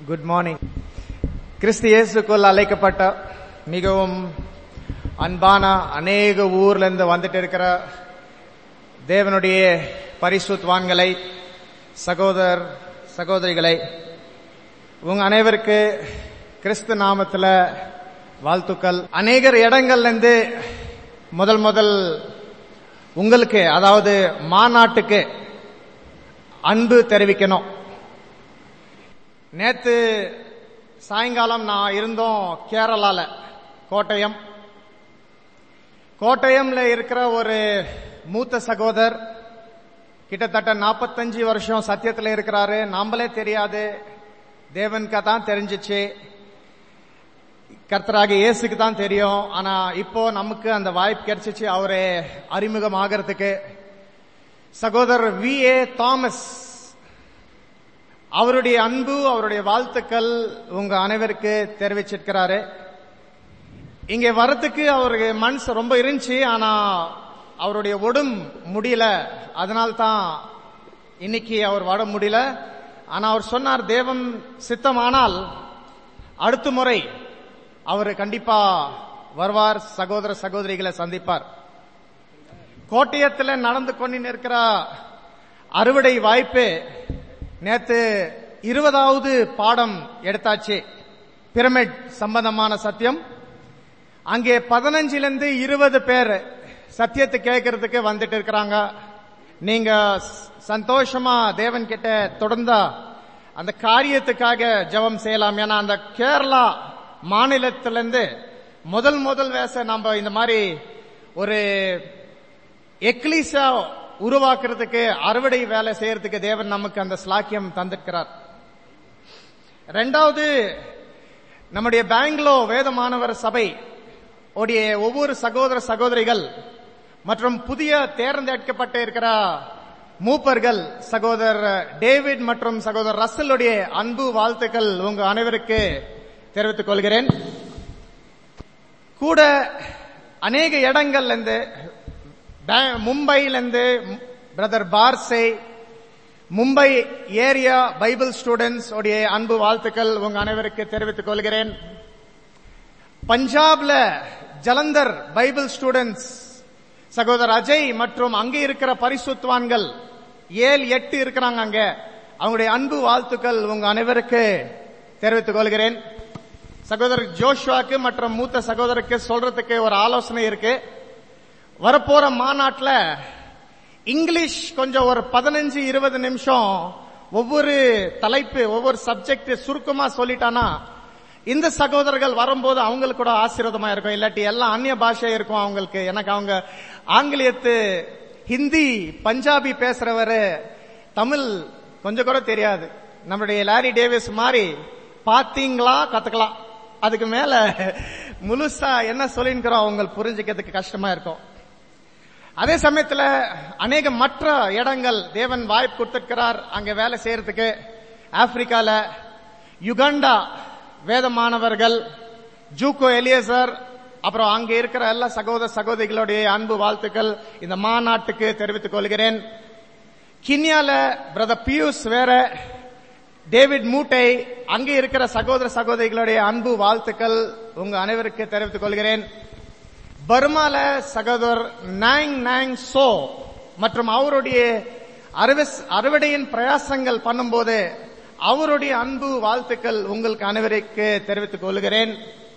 Good morning கிறிஸ்து இயேசுக்குள் அழைக்கப்பட்ட மிகவும் அன்பான அநேக ஊர்ல இருந்து வந்துட்டு இருக்கிற தேவனுடைய பரிசுத்வான்களை சகோதரர் சகோதரிகளை உங்க அனைவருக்கு கிறிஸ்து நாமத்துல வாழ்த்துக்கள் அநேகர் இடங்கள்ல இருந்து முதல் முதல் உங்களுக்கு அதாவது மாநாட்டுக்கு அன்பு தெரிவிக்கணும் நேத்து சாயங்காலம் நான் இருந்தோம் கேரளால கோட்டயம் கோட்டயம்ல இருக்கிற ஒரு மூத்த சகோதர் கிட்டத்தட்ட நாற்பத்தஞ்சு வருஷம் சத்தியத்துல இருக்கிறாரு நாமளே தெரியாது தேவனுக்கு தான் தெரிஞ்சிச்சு கர்த்தராக இயேசுக்கு தான் தெரியும் ஆனா இப்போ நமக்கு அந்த வாய்ப்பு கிடைச்சிச்சு அவரே அறிமுகம் ஆகிறதுக்கு சகோதரர் வி ஏ தாமஸ் அவருடைய அன்பு அவருடைய வாழ்த்துக்கள் உங்க அனைவருக்கு தெரிவிச்சிருக்கிறாரு இங்க வரத்துக்கு அவருக்கு மனசு ரொம்ப இருந்துச்சு ஆனா அவருடைய உடம் முடியல அதனால்தான் இன்னைக்கு அவர் வர முடியல ஆனா அவர் சொன்னார் தேவன் சித்தமானால் அடுத்த முறை அவர் கண்டிப்பா வருவார் சகோதர சகோதரிகளை சந்திப்பார் கோட்டயத்தில் நடந்து கொண்டு இருக்கிற அறுவடை வாய்ப்பு நேத்து இருபதாவது பாடம் எடுத்தாச்சு பிரமிட் சம்பந்தமான சத்தியம் அங்கே பதினஞ்சுல இருந்து இருபது பேர் சத்தியத்தை கேட்கறதுக்கு வந்துட்டு இருக்கிறாங்க நீங்க சந்தோஷமா தேவன் கிட்ட தொடர்ந்தா அந்த காரியத்துக்காக ஜெபம் செய்யலாம் ஏன்னா அந்த கேரளா மாநிலத்திலிருந்து முதல் முதல் வேச நம்ம இந்த மாதிரி ஒரு எக்லீசா உருவாக்குறதுக்கு அறுவடை வேலை செய்யறதுக்கு தேவன் நமக்கு அந்த ஸ்லாக்கியம் தந்திருக்கிறார் ரெண்டாவது நம்முடைய பெங்களோ வேத மாணவர் சபை உடைய ஒவ்வொரு சகோதர சகோதரிகள் மற்றும் புதிய தேர்ந்தெடுக்கப்பட்டு இருக்கிற மூப்பர்கள் சகோதரர் டேவிட் மற்றும் சகோதரர் ரசலுடைய அன்பு வாழ்த்துக்கள் உங்க அனைவருக்கு தெரிவித்துக் கொள்கிறேன் கூட அநேக இடங்கள்ல இருந்து மும்பையிலிருந்து brother Barse Mumbai area Bible students உடைய அன்பு வாழ்த்துக்கள் உங்க அனைவருக்கு தெரிவித்துக் கொள்கிறேன் பஞ்சாப்ல ஜலந்தர் பைபிள் ஸ்டூடெண்ட்ஸ் சகோதரர் அஜய் மற்றும் அங்கே இருக்கிற பரிசுத்வான்கள் ஏழு எட்டு இருக்கிறாங்க அங்க அவங்களுடைய அன்பு வாழ்த்துக்கள் உங்க அனைவருக்கு தெரிவித்துக் கொள்கிறேன் சகோதரர் ஜோஷ்வாக்கு மற்றும் மூத்த சகோதரருக்கு சொல்றதுக்கு ஒரு ஆலோசனை இருக்கு வரப்போற மாநாட்டில் இங்கிலீஷ் கொஞ்சம் ஒரு பதினஞ்சு இருபது நிமிஷம் ஒவ்வொரு தலைப்பு ஒவ்வொரு சப்ஜெக்ட் சுருக்கமா சொல்லிட்டானா இந்த சகோதரர்கள் வரும்போது அவங்களுக்கு கூட ஆசீர்வாதமா இருக்கும் இல்லாட்டி எல்லாம் அந்நிய பாஷை இருக்கும் அவங்களுக்கு எனக்கு அவங்க ஆங்கிலேயத்து ஹிந்தி பஞ்சாபி பேசுறவரு தமிழ் கொஞ்சம் கூட தெரியாது நம்மளுடைய லாரி டேவிஸ் மாதிரி பாத்தீங்களா கத்துக்கலாம் அதுக்கு மேல முழுசா என்ன சொல்லிருக்கிறோம் அவங்க புரிஞ்சுக்கிறதுக்கு கஷ்டமா இருக்கும் அதே சமயத்துல அநேக மற்ற இடங்கள் தேவன் வாய்ப்பு கொடுத்திருக்கிறார் அங்க வேலை செய்யறதுக்கு ஆப்பிரிக்கால யுகண்டா வேத மாணவர்கள் ஜூகோ எலியசர் அப்புறம் அங்க இருக்கிற எல்லா சகோதர சகோதரிகளுடைய அன்பு வாழ்த்துக்கள் இந்த மாநாட்டுக்கு தெரிவித்துக் கொள்கிறேன் கின்யால பிரதர் பியூஸ் வேற டேவிட் மூட்டை அங்கே இருக்கிற சகோதர சகோதரிகளுடைய அன்பு வாழ்த்துக்கள் உங்க அனைவருக்கு தெரிவித்துக் கொள்கிறேன் பர்மால சகோதரர் நாங் நாங் சோ மற்றும் அவருடைய அறுவடையின் பிரயாசங்கள் பண்ணும்போது அவருடைய அன்பு வாழ்த்துக்கள் உங்களுக்கு அனைவருக்கு தெரிவித்துக் கொள்கிறேன்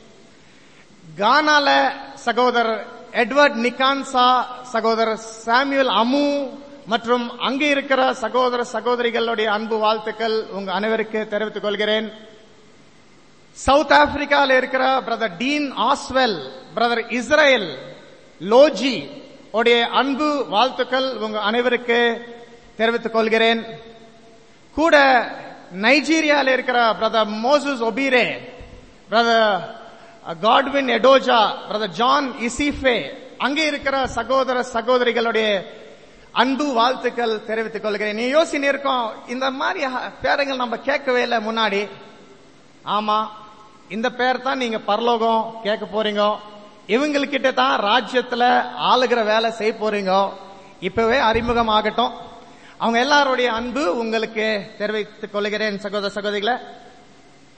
கானால சகோதரர் எட்வர்ட் நிகான்சா சகோதரர் சாமுவல் அமு மற்றும் அங்கே இருக்கிற சகோதர சகோதரிகளுடைய அன்பு வாழ்த்துக்கள் உங்க அனைவருக்கு தெரிவித்துக் கொள்கிறேன் சவுத் ஆப்பிரிக்கால இருக்கிற brother Dean Oswell brother Israel Loji உடைய அன்பு வாழ்த்துக்கள் உங்க அனைவருக்கு தெரிவித்துக் கொள்கிறேன் கூட நைஜீரியால இருக்கிற brother Moses Obire brother Godwin Edoja brother John Isife அங்கே இருக்கிற சகோதர சகோதரிகளுடைய அன்பு வாழ்த்துக்கள் தெரிவித்துக் கொள்கிறேன் நீ யோசினு இருக்கோம் இந்த மாதிரி பேரங்கள் நம்ம கேட்கவே இல்லை முன்னாடி ஆமா இந்த பேர் தான் நீங்க பரலோகம் கேட்க போறீங்க இவங்ககிட்ட தான் ராஜ்யத்துல ஆளுகிற வேலை செய்ய போறீங்க இப்பவே அறிமுகம் ஆகட்டும் அவங்க எல்லாருடைய அன்பு உங்களுக்கு தெரிவித்துக் கொள்கிறேன் சகோதர சகோதரிகளை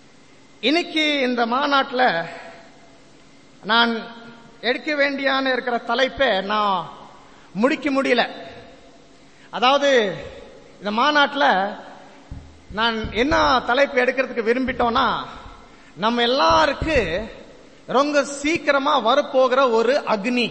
இன்னைக்கு இந்த மாநாட்டில் நான் எடுக்க வேண்டியான இருக்கிற தலைப்பை நான் முடிக்க முடியல அதாவது இந்த மாநாட்டில் நான் என்ன தலைப்பு எடுக்கிறதுக்கு விரும்பிட்டோம்னா நம்ம எல்லாருக்கு ரொம்ப சீக்கிரமா வரப்போகிற ஒரு அக்னி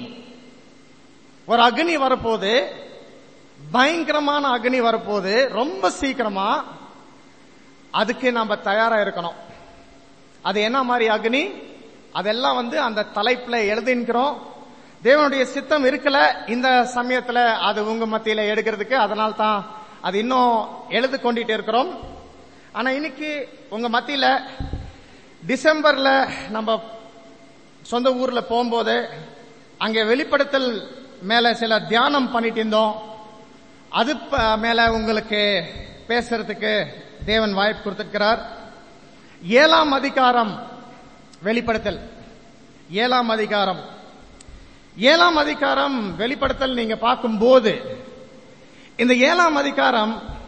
ஒரு அக்னி வரப்போகுது பயங்கரமான அக்னி வரப்போகுது ரொம்ப சீக்கிரமா அதுக்கு நம்ம தயாரா இருக்கணும் அது என்ன மாதிரி அக்னி அதெல்லாம் வந்து அந்த தலைப்புல எழுதின்கிறோம் தேவனுடைய சித்தம் இருக்கல இந்த சமயத்துல அது உங்க மத்தியில எடுக்கிறதுக்கு அதனால தான் அது இன்னும் எழுது கொண்டுட்டு இருக்கிறோம் ஆனா இன்னைக்கு உங்க மத்தியில டிசம்பர்ல நம்ம சொந்த ஊர்ல போகும்போது அங்கே வெளிப்படுத்தல் மேல சில தியானம் பண்ணிட்டு இருந்தோம் அது ப- மேல உங்களுக்கு பேசுறதுக்கு தேவன் வாய்ப்பு கொடுத்திருக்கிறார் ஏழாம் அதிகாரம் வெளிப்படுத்தல் ஏழாம் அதிகாரம் ஏழாம் அதிகாரம் வெளிப்படுத்தல் நீங்க பார்க்கும்போது இந்த ஏழாம் அதிகாரம்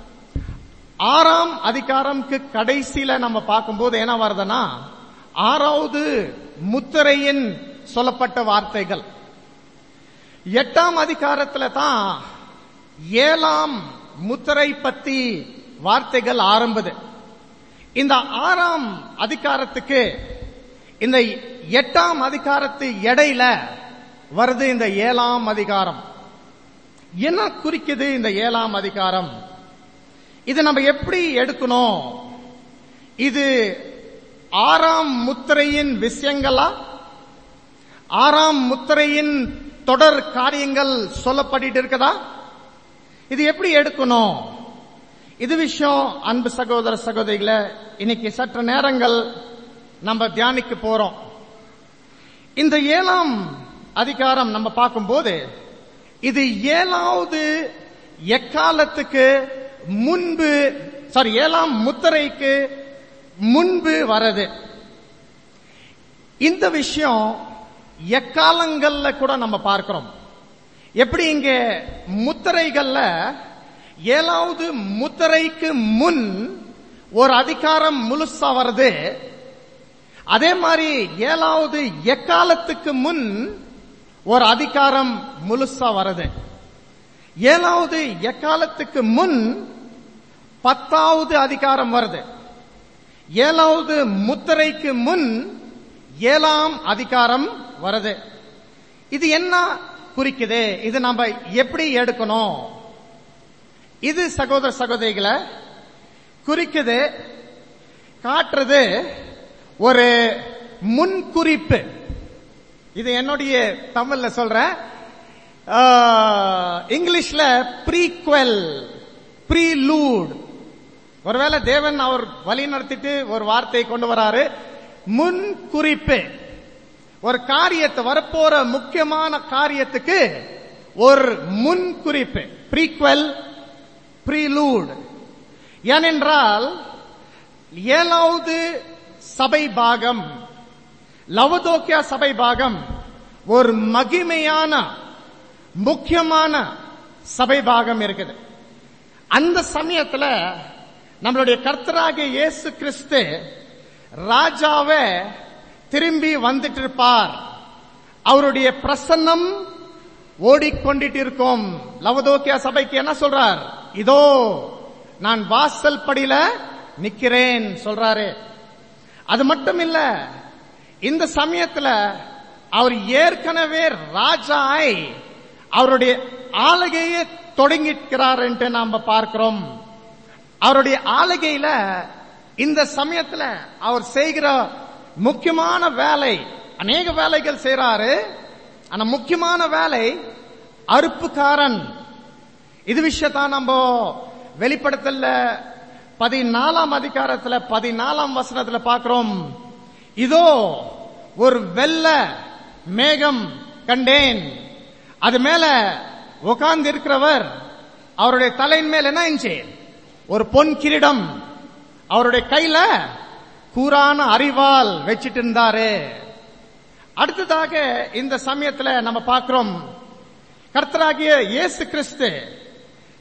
ஆறாம் அதிகாரம்க்கு கடைசியில நம்ம பார்க்கும்போது என்ன வருதுன்னா ஆறாவது முத்திரையின் சொல்லப்பட்ட வார்த்தைகள் எட்டாம் அதிகாரத்துல தான் ஏழாம் முத்திரை பத்தி வார்த்தைகள் ஆரம்பது இந்த ஆறாம் அதிகாரத்துக்கு இந்த எட்டாம் அதிகாரத்து இடையில வருது இந்த ஏழாம் அதிகாரம் என்ன குறிக்குது இந்த ஏழாம் அதிகாரம் இது நம்ம எப்படி எடுக்கணும் இது ஆறாம் முத்திரையின் விஷயங்களா ஆறாம் முத்திரையின் தொடர் காரியங்கள் சொல்லப்பட்டு இருக்கதா இது எப்படி எடுக்கணும் இது விஷயம் அன்பு சகோதர சகோதரிகளை இன்னைக்கு சற்று நேரங்கள் நம்ம தியானிக்க போறோம் இந்த ஏழாம் அதிகாரம் நம்ம பார்க்கும்போது இது ஏழாவது எக்காலத்துக்கு முன்பு சாரி ஏழாம் முத்திரைக்கு முன்பு வரது இந்த விஷயம் எக்காலங்கள்ல கூட நம்ம பார்க்கிறோம் எப்படி இங்க முத்திரைகள்ல ஏழாவது முத்திரைக்கு முன் ஒரு அதிகாரம் முழுசா வருது அதே மாதிரி ஏழாவது எக்காலத்துக்கு முன் ஒரு அதிகாரம் முழுசா வருது ஏழாவது எக்காலத்துக்கு முன் பத்தாவது அதிகாரம் வருது ஏழாவது முத்திரைக்கு முன் ஏழாம் அதிகாரம் வருது இது என்ன குறிக்குது இது நம்ம எப்படி எடுக்கணும் இது சகோதர சகோதரிகளை குறிக்குது காட்டுறது ஒரு முன்குறிப்பு இது என்னுடைய தமிழ்ல சொல்றேன் ஆஹ், இங்கிலீஷ்ல ப்ரீக்வெல் ப்ரீலூட் ஒருவேளை தேவன் அவர் வழி நடத்திட்டு ஒரு வார்த்தையை கொண்டு வராரு முன் குறிப்பு ஒரு காரியத்தை வரப்போற முக்கியமான காரியத்துக்கு ஒரு முன் குறிப்பு ப்ரீக்வெல் ப்ரீலூட் ஏனென்றால் ஏழாவது சபை பாகம் லவதோக்கியா சபை பாகம் ஒரு மகிமையான முக்கியமான சபை பாகம் இருக்குது அந்த சமயத்துல நம்மளுடைய கர்த்தராகிய இயேசு கிறிஸ்து ராஜாவே திரும்பி வந்துட்டு இருப்பார் அவருடைய பிரசன்னம் ஓடிக்கொண்டிட்டு இருக்கும் லவதோக்கியா சபைக்கு என்ன சொல்றார் இதோ நான் வாசல் படியில நிக்கிறேன் சொல்றாரு அது மட்டும் இல்ல இந்த சமயத்துல அவர் ஏற்கனவே ராஜாய் அவருடைய ஆளுகையை தொடங்கிக்கிறார் என்று நாம பார்க்கிறோம் அவருடைய ஆளுகையில இந்த சமயத்துல அவர் செய்கிற முக்கியமான வேலை அநேக வேலைகள் செய்றாரு ஆனா முக்கியமான வேலை அறுப்புக்காரன் இது விஷயத்தான் நம்ம வெளிப்படுத்தல பதினாலாம் அதிகாரத்துல பதினாலாம் வசனத்துல பார்க்கிறோம் இதோ ஒரு வெள்ள மேகம் கண்டேன் அது மேல உட்கார்ந்து இருக்கிறவர் அவருடைய தலையின் மேல் என்ன இருந்துச்சு ஒரு பொன் கிரீடம் அவருடைய கையில கூரான அறிவால் வச்சிட்டு இருந்தாரு அடுத்ததாக இந்த சமயத்துல நம்ம பார்க்கிறோம் கர்த்தராகிய இயேசு கிறிஸ்து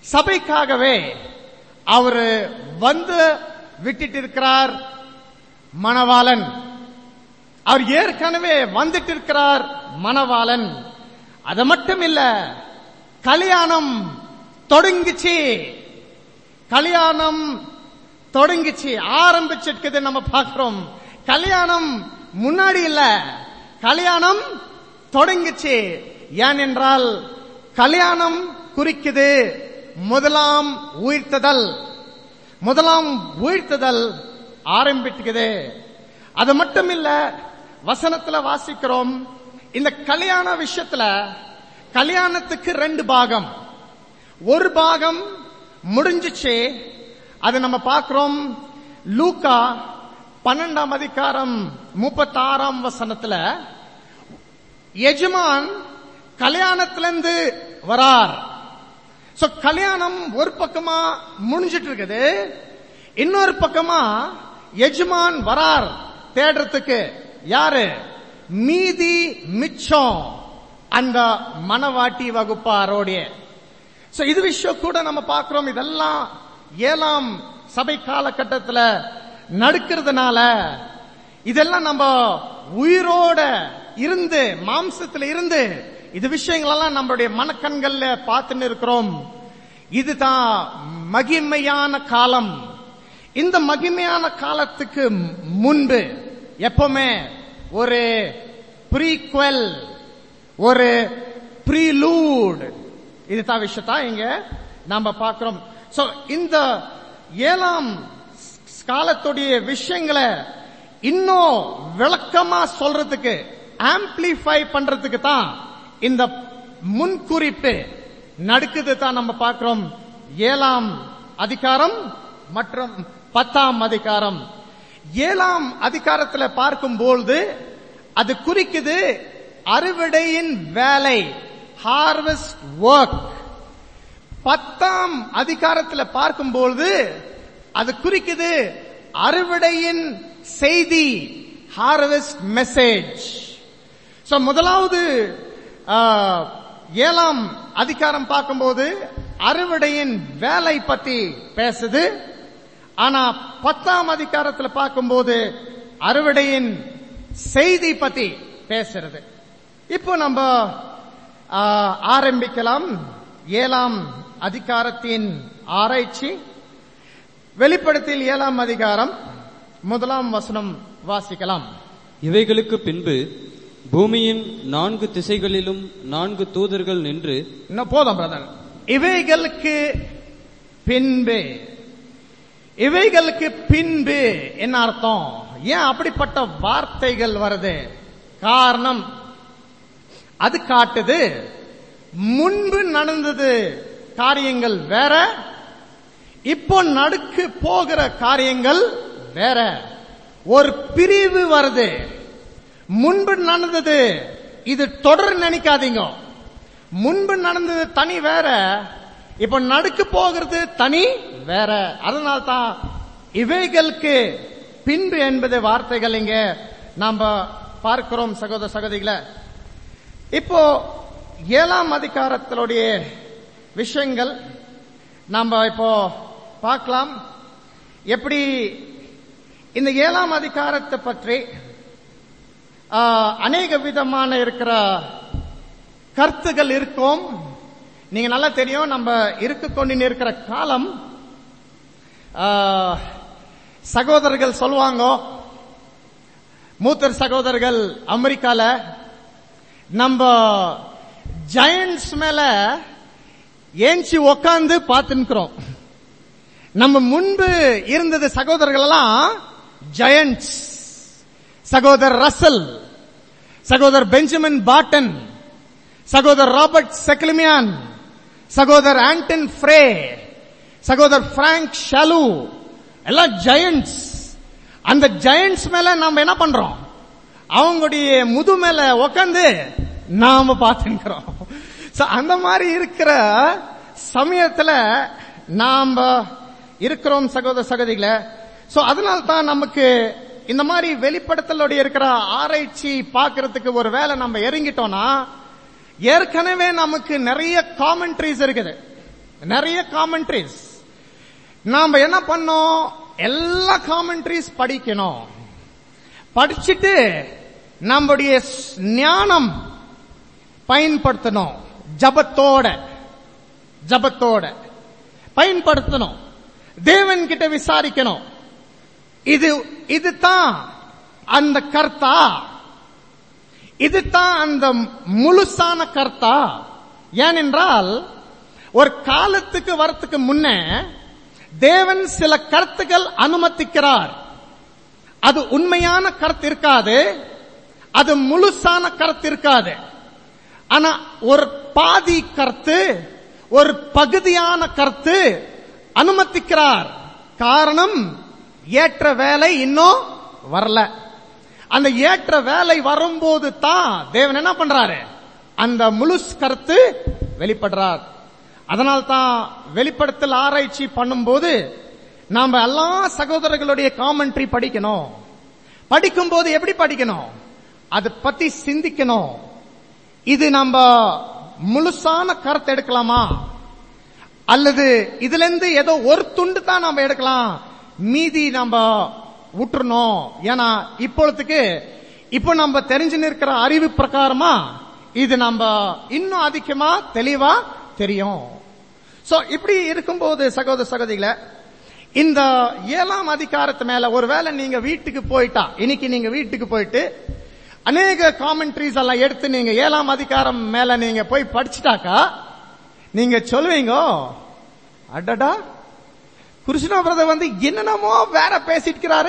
சபைக்காகவே அவர் வந்து விட்டுட்டு இருக்கிறார் மணவாளன் அவர் ஏற்கனவே வந்துட்டு இருக்கிறார் மணவாளன் அது மட்டும் இல்ல கல்யாணம் தொடங்குச்சு கல்யாணம் தொடங்குச்சு ஆரம்பிச்சிருக்குது நம்ம பார்க்கிறோம் கல்யாணம் முன்னாடி இல்ல கல்யாணம் தொடங்குச்சு ஏனென்றால் கல்யாணம் குறிக்குது முதலாம் உயிர்த்ததல் முதலாம் உயிர்த்ததல் ஆரம்பிக்குது அது மட்டும் இல்ல வசனத்துல வாசிக்கிறோம் இந்த கல்யாண விஷயத்துல கல்யாணத்துக்கு ரெண்டு பாகம் ஒரு பாகம் முடிஞ்சிச்சு அது நம்ம பார்க்கிறோம் லூக்கா பன்னெண்டாம் அதிகாரம் முப்பத்தாறாம் வசனத்துல எஜமான் கல்யாணத்திலிருந்து வரார் சோ கல்யாணம் ஒரு பக்கமா முடிஞ்சிட்டு இருக்குது இன்னொரு பக்கமா எஜமான் வரார் தேடுறதுக்கு யாரு மீதி மிச்சம் அந்த மனவாட்டி வகுப்பாரோடைய சோ இது விஷயம் கூட நம்ம பார்க்கிறோம் இதெல்லாம் ஏழாம் சபை காலகட்டத்துல நடக்கிறதுனால இதெல்லாம் நம்ம உயிரோட இருந்து மாம்சத்துல இருந்து இது விஷயங்களெல்லாம் நம்மளுடைய மனக்கண்கள்ல பார்த்துன்னு இருக்கிறோம் இதுதான் மகிமையான காலம் இந்த மகிமையான காலத்துக்கு முன்பு எப்பவுமே ஒரு ப்ரீக்வல் ஒரு ப்ரீலூட் இதுதான் விஷயத்தா இங்க நாம பார்க்கிறோம் சோ இந்த ஏழாம் காலத்துடைய விஷயங்களை இன்னும் விளக்கமா சொல்றதுக்கு ஆம்பிளிஃபை பண்றதுக்கு தான் இந்த முன்குறிப்பு நடக்குது தான் நம்ம பார்க்கிறோம் ஏழாம் அதிகாரம் மற்றும் பத்தாம் அதிகாரம் ஏழாம் அதிகாரத்துல பார்க்கும்போது அது குறிக்குது அறுவடையின் வேலை ஹார்வெஸ்ட் ஒர்க் பத்தாம் அதிகாரத்துல பார்க்கும்போது அது குறிக்குது அறுவடையின் செய்தி ஹார்வெஸ்ட் மெசேஜ் சோ முதலாவது ஆ, ஏழாம் அதிகாரம் பார்க்கும்போது அறுவடையின் வேலை பத்தி பேசுது ஆனா பத்தாம் அதிகாரத்துல பார்க்கும்போது அறுவடையின் செய்தி பத்தி பேசுறது இப்போ நம்ம ஆ, ஆரம்பிக்கலாம் ஏழாம் அதிகாரத்தின் ஆராய்ச்சி வெளிப்படுத்தில் ஏழாம் அதிகாரம் முதலாம் வசனம் வாசிக்கலாம் இவைகளுக்கு பின்பு பூமியின் நான்கு திசைகளிலும் நான்கு தூதர்கள் நின்று இன்னும் போதும் பிரதர் இவைகளுக்கு பின்பு இவைகளுக்கு பின்பு என்ன அர்த்தம் ஏன் அப்படிப்பட்ட வார்த்தைகள் வருது காரணம் அது காட்டுது முன்பு நடந்தது காரியங்கள் வேற இப்போ நடுக்கு போகிற காரியங்கள் வேற ஒரு பிரிவு வருது முன்பு நடந்தது இது தொடர் நினைக்காதீங்க முன்பு நடந்தது தனி வேற இப்ப நடுக்கு போகிறது தனி வேற அதனால தான் இவைகளுக்கு பின்பு என்பது வார்த்தைகள் இங்க நாம பார்க்கிறோம் சகோதர சகோதரிகளை இப்போ ஏழாம் அதிகாரத்தினுடைய விஷயங்கள் நாம இப்போ பார்க்கலாம் எப்படி இந்த ஏழாம் அதிகாரத்தை பற்றி ஆ, அநேக விதமான இருக்கிற கருத்துகள் இருக்கும் நீங்க நல்லா தெரியும் நம்ம இருக்க கொண்டு இருக்கிற காலம் ஆ, சகோதரர்கள் சொல்லுவாங்க மூத்தர் சகோதரர்கள் அமெரிக்கால நம்ம ஜெயண்ட்ஸ் மேல ஏஞ்சி உக்காந்து பார்த்துக்கிறோம் நம்ம முன்பு இருந்தது சகோதரர்கள் எல்லாம் ஜெயண்ட்ஸ் சகோதரர் ரசல் சகோதரர் பெஞ்சமின் பாட்டன் சகோதரர் ராபர்ட் செக்லிமியான் சகோதரர் ஆண்டன் ஃப்ரே சகோதரர் பிராங்க் ஷாலு எல்லாம் ஜெயண்ட்ஸ் அந்த ஜெயண்ட்ஸ் மேல நாம என்ன பண்றோம் அவங்களுடைய முது மேல உக்காந்து நாம பார்த்துக்கிறோம் So, அந்த மாதிரி இருக்கிற சமயத்துல நாம இருக்கிறோம் சகோதர சகோதரிகளை சோ அதனால தான் நமக்கு இந்த மாதிரி வெளிப்படுத்தலோட இருக்கிற ஆராய்ச்சி பார்க்கிறதுக்கு ஒரு வேலை நம்ம இறங்கிட்டோம்னா ஏற்கனவே நமக்கு நிறைய காமெண்ட்ரிஸ் இருக்குது நிறைய காமெண்ட்ரிஸ் நாம என்ன பண்ணோம் எல்லா காமெண்ட்ரிஸ் படிக்கணும் படிச்சுட்டு நம்முடைய ஸ்- ஞானம் பயன்படுத்தணும் ஜபத்தோட ஜபத்தோட பயன்படுத்தணும் தேவன் கிட்ட விசாரிக்கணும் இது இதுதான் அந்த கர்த்தா இதுதான் அந்த முழுசான கர்த்தா ஏனென்றால் ஒரு காலத்துக்கு வரத்துக்கு முன்ன தேவன் சில கருத்துக்கள் அனுமதிக்கிறார் அது உண்மையான கருத்து இருக்காது அது முழுசான கருத்து இருக்காது ஆனா ஒரு பாதி கருத்து ஒரு பகுதியான கருத்து அனுமதிக்கிறார் காரணம் ஏற்ற வேலை இன்னும் வரல அந்த ஏற்ற வேலை வரும்போது தான் தேவன் என்ன பண்றாரு அந்த முழு கருத்து வெளிப்படுறார் அதனால் தான் வெளிப்படுத்தல் ஆராய்ச்சி பண்ணும்போது நாம எல்லா சகோதரர்களுடைய காமெண்ட்ரி படிக்கணும் படிக்கும்போது எப்படி படிக்கணும் அதை பத்தி சிந்திக்கணும் இது நம்ம முழுசான கருத்து எடுக்கலாமா அல்லது இதுல இருந்து ஏதோ ஒரு துண்டு தான் நம்ம எடுக்கலாம் மீதி நம்ம விட்டுறணும் ஏன்னா இப்பொழுதுக்கு இப்போ நம்ம தெரிஞ்சு இருக்கிற அறிவு பிரகாரமா இது நம்ம இன்னும் அதிகமா தெளிவா தெரியும் சோ இப்படி இருக்கும்போது சகோதர சகோதரிகளே இந்த ஏழாம் அதிகாரத்து மேல ஒருவேளை நீங்க வீட்டுக்கு போயிட்டா இன்னைக்கு நீங்க வீட்டுக்கு போயிட்டு அநேக காமெண்ட்ரிஸ் எல்லாம் எடுத்து நீங்க ஏழாம் அதிகாரம் மேல நீங்க போய் படிச்சுட்டாக்கா நீங்க சொல்லுவீங்க அடடா கிருஷ்ணா பிரதர் வந்து என்னென்னமோ வேற பேசிட்டு இருக்கிறாரு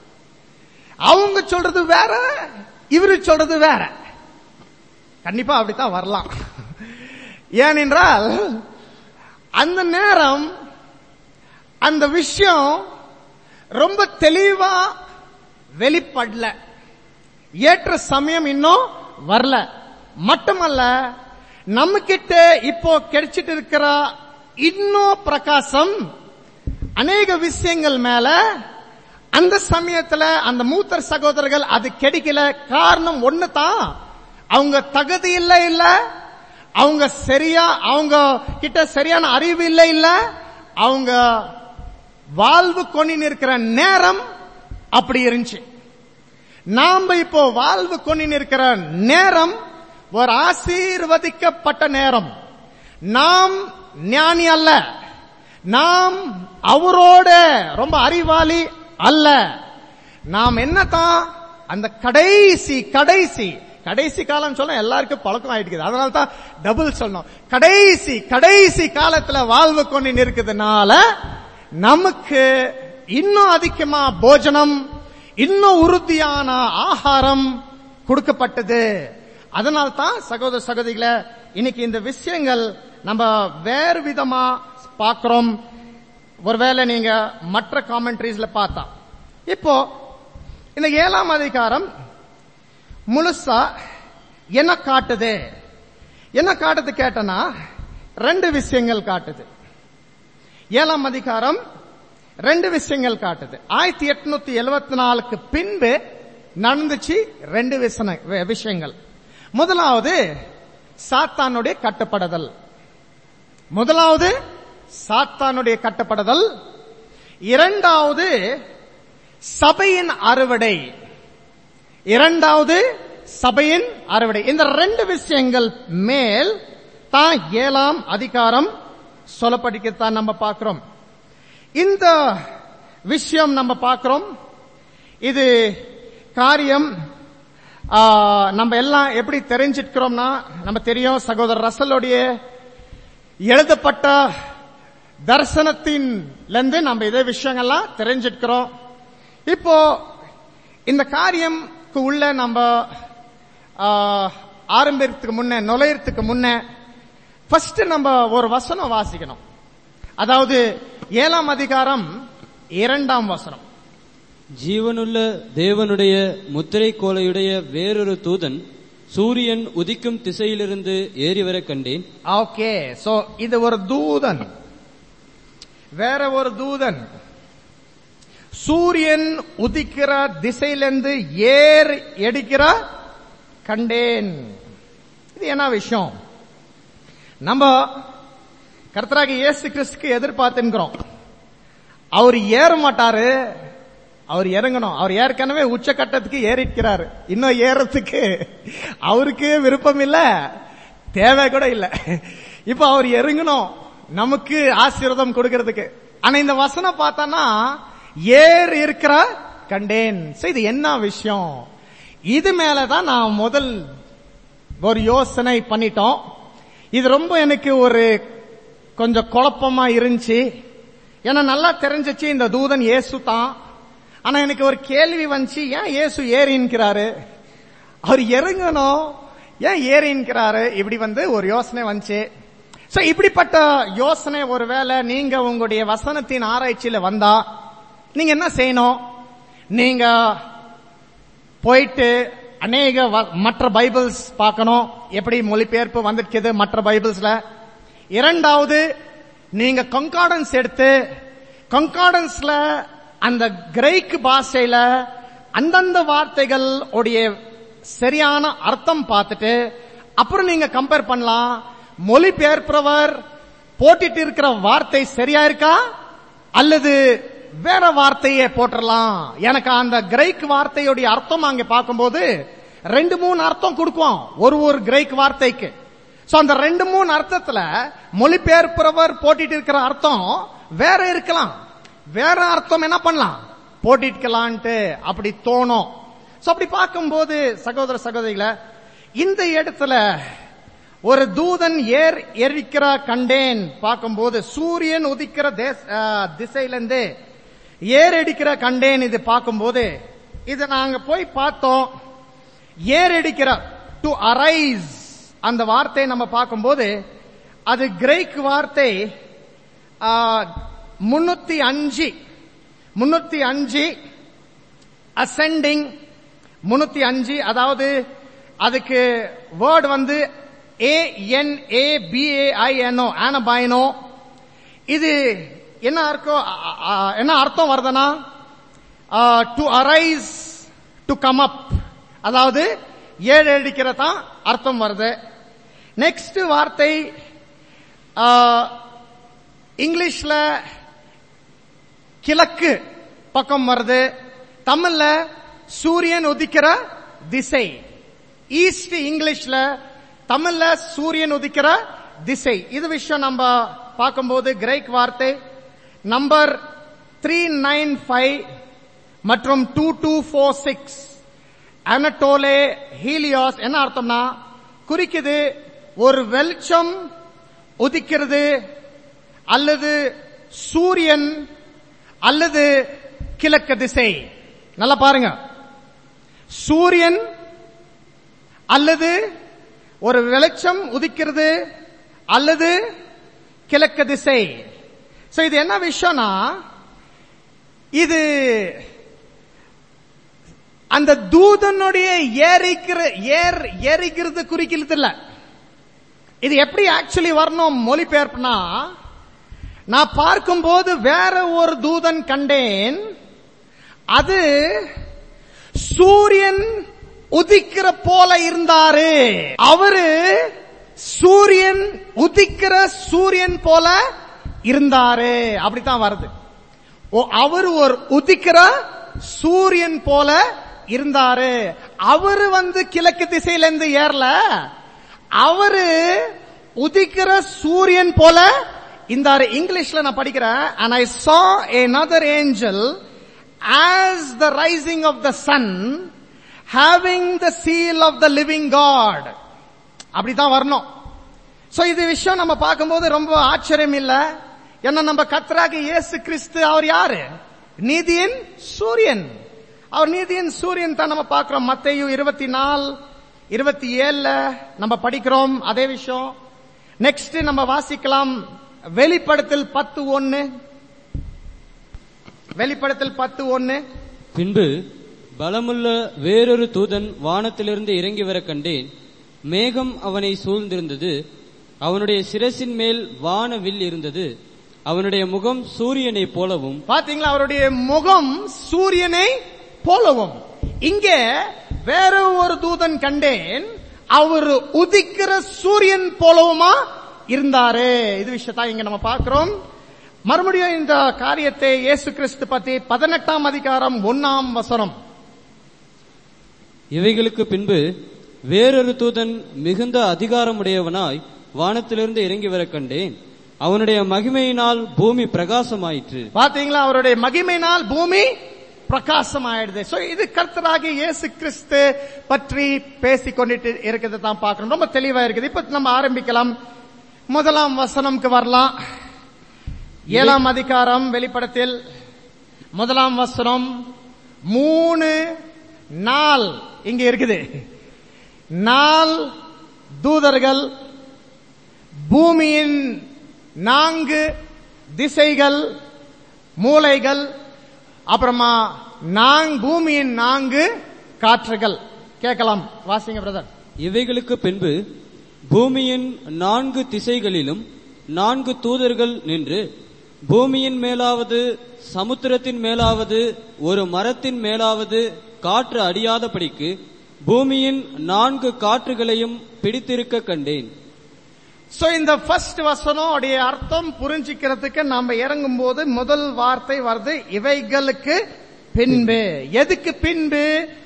அவங்க சொல்றது வேற இவரு சொல்றது வேற கண்டிப்பா அப்படித்தான் வரலாம் ஏனென்றால் அந்த நேரம் அந்த விஷயம் ரொம்ப தெளிவா வெளிப்படல ஏற்ற சமயம் இன்னும் வரல மட்டுமல்ல நம்ம கிட்ட இப்போ கிடைச்சிட்டு இருக்கிற இன்னும் பிரகாசம் அநேக விஷயங்கள் மேல அந்த சமயத்துல அந்த மூத்தர் சகோதரர்கள் அது கிடைக்கல காரணம் ஒண்ணு தான் அவங்க தகுதி இல்ல இல்ல அவங்க சரியா அவங்க கிட்ட சரியான அறிவு இல்ல இல்ல அவங்க வாழ்வு கொண்டு இருக்கிற நேரம் அப்படி இருந்துச்சு நாம இப்போ வாழ்வு கொண்டு இருக்கிற நேரம் ஒரு ஆசீர்வதிக்கப்பட்ட நேரம் நாம் ஞானி அல்ல நாம் அவரோட ரொம்ப அறிவாளி அல்ல நாம் என்னதான் அந்த கடைசி கடைசி கடைசி காலம் சொல்ல எல்லாருக்கும் பழக்கம் ஆயிட்டு அதனால தான் டபுள் சொல்லணும் கடைசி கடைசி காலத்துல வாழ்வு கொண்டு இருக்கிறதுனால நமக்கு இன்னும் அதிகமா போஜனம் இன்னும் உறுதியான ஆகாரம் கொடுக்கப்பட்டது அதனால தான் சகோதர சகோதரிகளை இன்னைக்கு இந்த விஷயங்கள் நம்ம வேறு விதமா பார்க்கிறோம் ஒருவேளை நீங்க மற்ற காமெண்ட்ரிஸ்ல பார்த்தா இப்போ இந்த ஏழாம் அதிகாரம் முழுசா என்ன காட்டுது என்ன காட்டுது கேட்டனா ரெண்டு விஷயங்கள் காட்டுது ஏழாம் அதிகாரம் ரெண்டு விஷயங்கள் காட்டுது ஆயிரத்தி எட்நூத்தி எழுபத்தி நாலுக்கு பின்பு நடந்துச்சு ரெண்டு விஷன- வி- விஷயங்கள் முதலாவது சாத்தானுடைய கட்டுப்படுதல் முதலாவது சாத்தானுடைய கட்டுப்படுதல் இரண்டாவது சபையின் அறுவடை இரண்டாவது சபையின் அறுவடை இந்த ரெண்டு விஷயங்கள் மேல் தான் ஏழாம் அதிகாரம் சொல்லப்படிக்கத்தான் நம்ம பார்க்கிறோம் இந்த விஷயம் நம்ம பார்க்கிறோம் இது காரியம் ஆ, நம்ம எல்லாம் எப்படி தெரிஞ்சிருக்கிறோம்னா நம்ம தெரியும் சகோதரர் ரசலுடைய எழுதப்பட்ட தரிசனத்தின் இருந்து நம்ம இதே விஷயங்கள்லாம் தெரிஞ்சிருக்கிறோம் இப்போ இந்த காரியம்க்கு உள்ள நம்ம ஆ, ஆரம்பிக்கிறதுக்கு முன்ன நுழையறதுக்கு முன்ன ஃபர்ஸ்ட் நம்ம ஒரு வசனம் வாசிக்கணும் அதாவது ஏழாம் அதிகாரம் இரண்டாம் வசனம் ஜீவனுள்ள தேவனுடைய முத்திரை கோலையுடைய வேறொரு தூதன் சூரியன் உதிக்கும் திசையிலிருந்து ஏறி வர கண்டேன் ஓகே சோ இது ஒரு தூதன் வேற ஒரு தூதன் சூரியன் உதிக்கிற திசையிலிருந்து ஏர் எடுக்கிற கண்டேன் இது என்ன விஷயம் நம்ம கர்த்தராக இயேசு கிறிஸ்துக்கு எதிர்பார்த்துக்கிறோம் அவர் ஏற மாட்டாரு அவர் இறங்கணும் அவர் ஏற்கனவே உச்சக்கட்டத்துக்கு ஏறிக்கிறாரு இன்னும் ஏறத்துக்கு அவருக்கு விருப்பம் இல்ல தேவை கூட இல்ல இப்ப அவர் இறங்கணும் நமக்கு ஆசீர்வாதம் கொடுக்கறதுக்கு ஆனா இந்த வசனம் பார்த்தானா ஏர் இருக்கிற கண்டேன் சரி, இது என்ன விஷயம் இது மேலதான் நான் முதல் ஒரு யோசனை பண்ணிட்டோம் இது ரொம்ப எனக்கு ஒரு கொஞ்சம் குழப்பமா இருந்துச்சு ஏன்னா நல்லா தெரிஞ்சிச்சு இந்த தூதன் இயேசு தான் ஆனா எனக்கு ஒரு கேள்வி வந்துச்சு ஏன் இயேசு ஏறின்கிறாரு அவர் இறங்கணும் ஏன் ஏறின்கிறாரு இப்படி வந்து ஒரு யோசனை வந்துச்சு சோ இப்படிப்பட்ட யோசனை ஒருவேளை நீங்க உங்களுடைய வசனத்தின் ஆராய்ச்சியில வந்தா நீங்க என்ன செய்யணும் நீங்க போயிட்டு அநேக வ- மற்ற பைபிள்ஸ் பார்க்கணும் எப்படி மொழிபெயர்ப்பு வந்திருக்குது மற்ற பைபிள்ஸ்ல இரண்டாவது நீங்க கங்கார்டன்ஸ் எடுத்து கங்கார்டன்ஸ்ல அந்த கிரேக் பாஷையில அந்தந்த வார்த்தைகள் உடைய சரியான அர்த்தம் பார்த்துட்டு அப்புறம் நீங்க கம்பேர் பண்ணலாம் மொழிபெயர்ப்பவர் போட்டுட்டு இருக்கிற வார்த்தை சரியா இருக்கா அல்லது வேற வார்த்தையே போட்டுறலாம் எனக்கு அந்த கிரேக் வார்த்தையுடைய அர்த்தம் அங்க பார்க்கும்போது ரெண்டு மூணு அர்த்தம் கொடுக்கும் ஒரு ஒரு கிரேக் வார்த்தைக்கு சோ அந்த ரெண்டு மூணு அர்த்தத்துல மொழிபெயர்ப்பவர் போட்டிட்டு இருக்கிற அர்த்தம் வேற இருக்கலாம் வேற அர்த்தம் என்ன பண்ணலாம் போட்டிருக்கலான்ட்டு அப்படி தோணும் சோ அப்படி பார்க்கும்போது சகோதர சகோதரிகளை இந்த இடத்துல ஒரு தூதன் ஏர் எரிக்கிற கண்டேன் பார்க்கும்போது சூரியன் உதிக்கிற தேச- ஆ, திசையிலிருந்து ஏர் அடிக்கிற கண்டேன் இது பார்க்கும்போது இது நாங்க போய் பார்த்தோம் ஏர் அடிக்கிற டு அரைஸ் அந்த வார்த்தை நம்ம பார்க்கும்போது அது கிரேக் வார்த்தை முன்னூத்தி அஞ்சு முன்னூத்தி அஞ்சு அசெண்டிங் முன்னூத்தி அஞ்சு அதாவது அதுக்கு வேர்ட் வந்து ஏ என் ஏ பி ஏ ஐ என்ஓ ஆனபாயினோ இது என்ன அர்த்தம் அ- அ- என்ன அர்த்தம் வருதுன்னா to arise to come up அதாவது ஏழு அடிக்கிறதான் அர்த்தம் வருது நெக்ஸ்ட் வார்த்தை ஆ, இங்கிலீஷ்ல கிழக்கு பக்கம் வருது தமிழ்ல சூரியன் உதிக்கிற திசை ஈஸ்ட் இங்கிலீஷ்ல தமிழ்ல சூரியன் உதிக்கிற திசை இது விஷயம் நம்ம பார்க்கும்போது கிரேக் வார்த்தை நம்பர் த்ரீ நைன் ஃபைவ் மற்றும் டூ டூ ஃபோர் சிக்ஸ் அனட்டோலே ஹீலியாஸ் என்ன அர்த்தம்னா குறிக்குது ஒரு வெளிச்சம் உதிக்கிறது அல்லது சூரியன் அல்லது கிழக்கு திசை நல்லா பாருங்க சூரியன் அல்லது ஒரு வெளிச்சம் உதிக்கிறது அல்லது கிழக்கு திசை சோ இது என்ன விஷயம்னா இது அந்த தூதனுடைய ஏறிக்கிற ஏர் ஏறிக்கிறது குறிக்கிறது இல்ல இது எப்படி ஆக்சுவலி வரணும் மொழிபெயர்ப்புனா நான் பார்க்கும்போது வேற ஒரு தூதன் கண்டேன் அது சூரியன் உதிக்கிற போல இருந்தாரு அவரு சூரியன் உதிக்கிற சூரியன் போல இருந்தாரு அப்படித்தான் வருது ஓ அவர் ஒரு உதிக்கிற சூரியன் போல இருந்தாரு அவரு வந்து கிழக்கு திசையில இருந்து ஏறல அவரு உதிக்கிற சூரியன் போல இருந்தாரு இங்கிலீஷ்ல நான் படிக்கிறேன் and I saw another angel as the rising of the sun having the seal of the living God அப்படிதான் வரணும் சோ இது விஷயம் நம்ம பார்க்கும்போது ரொம்ப ஆச்சரியம் இல்ல ஏன்னா நம்ம கத்தராக இயேசு கிறிஸ்து அவர் யாரு நீதியின் சூரியன் அவர் நீதியின் சூரியன் தான் நம்ம பார்க்கிறோம் மத்தேயு இருபத்தி நாலு இருபத்தி ஏழுல நம்ம படிக்கிறோம் அதே விஷயம் நெக்ஸ்ட் நம்ம வாசிக்கலாம் வெளிப்படத்தில் பத்து ஒன்னு வெளிப்படத்தில் பத்து ஒன்னு பின்பு பலமுள்ள வேறொரு தூதன் வானத்திலிருந்து இறங்கி வர கண்டேன் மேகம் அவனை சூழ்ந்திருந்தது அவனுடைய சிரசின் மேல் வான வில் இருந்தது அவனுடைய முகம் சூரியனைப் போலவும் பாத்தீங்களா அவருடைய முகம் சூரியனை போலவும் இங்கே வேற ஒரு தூதன் கண்டேன் அவர் உதிக்கிற சூரியன் போலவுமா இருந்தாரு இது விஷயத்தான் இங்க நம்ம பார்க்கிறோம் மறுபடியும் இந்த காரியத்தை இயேசு கிறிஸ்து பத்தி பதினெட்டாம் அதிகாரம் ஒன்னாம் வசனம் இவைகளுக்கு பின்பு வேறொரு தூதன் மிகுந்த அதிகாரமுடையவனாய் வானத்திலிருந்து இறங்கி வரக் கண்டேன் அவனுடைய மகிமையினால் பூமி பிரகாசமாயிற்று பாத்தீங்களா அவருடைய மகிமையினால் பூமி பிரகாசம் ஆயிடுது சோ இது கர்த்தராகிய இயேசு கிறிஸ்து பற்றி பேசிக் கொண்டுட்டு இருக்கிறது தான் பார்க்கணும் ரொம்ப தெளிவா இருக்குது இப்ப நம்ம ஆரம்பிக்கலாம் முதலாம் வசனம்க்கு வரலாம் ஏழாம் அதிகாரம் வெளிப்படத்தில் முதலாம் வசனம் மூணு நாள் இங்க இருக்குது நாள் தூதர்கள் பூமியின் நான்கு திசைகள் மூலைகள் அப்புறமா நாங் பூமியின் நான்கு காற்றுகள் கேட்கலாம் வாசிங்க பிரதர் இவைகளுக்கு பின்பு பூமியின் நான்கு திசைகளிலும் நான்கு தூதர்கள் நின்று பூமியின் மேலாவது சமுத்திரத்தின் மேலாவது ஒரு மரத்தின் மேலாவது காற்று அடியாதபடிக்கு பூமியின் நான்கு காற்றுகளையும் பிடித்திருக்க கண்டேன் சோ இந்த ஃபர்ஸ்ட் வசனம் உடைய அர்த்தம் புரிஞ்சிக்கிறதுக்கு நாம இறங்கும் போது முதல் வார்த்தை வருது இவைகளுக்கு பின்பு எதுக்கு பின்பு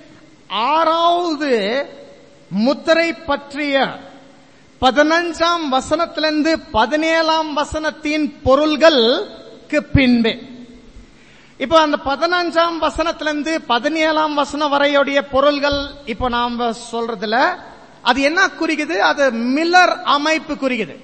ஆறாவது முத்திரை பற்றிய பதினஞ்சாம் வசனத்திலிருந்து பதினேழாம் வசனத்தின் பொருள்களுக்கு பின்பு இப்போ அந்த பதினஞ்சாம் வசனத்திலிருந்து பதினேழாம் வசனம் வரையுடைய பொருள்கள் இப்போ நாம சொல்றதுல அது என்ன குறிக்குது அது மில்லர் அமைப்பு குறிக்குது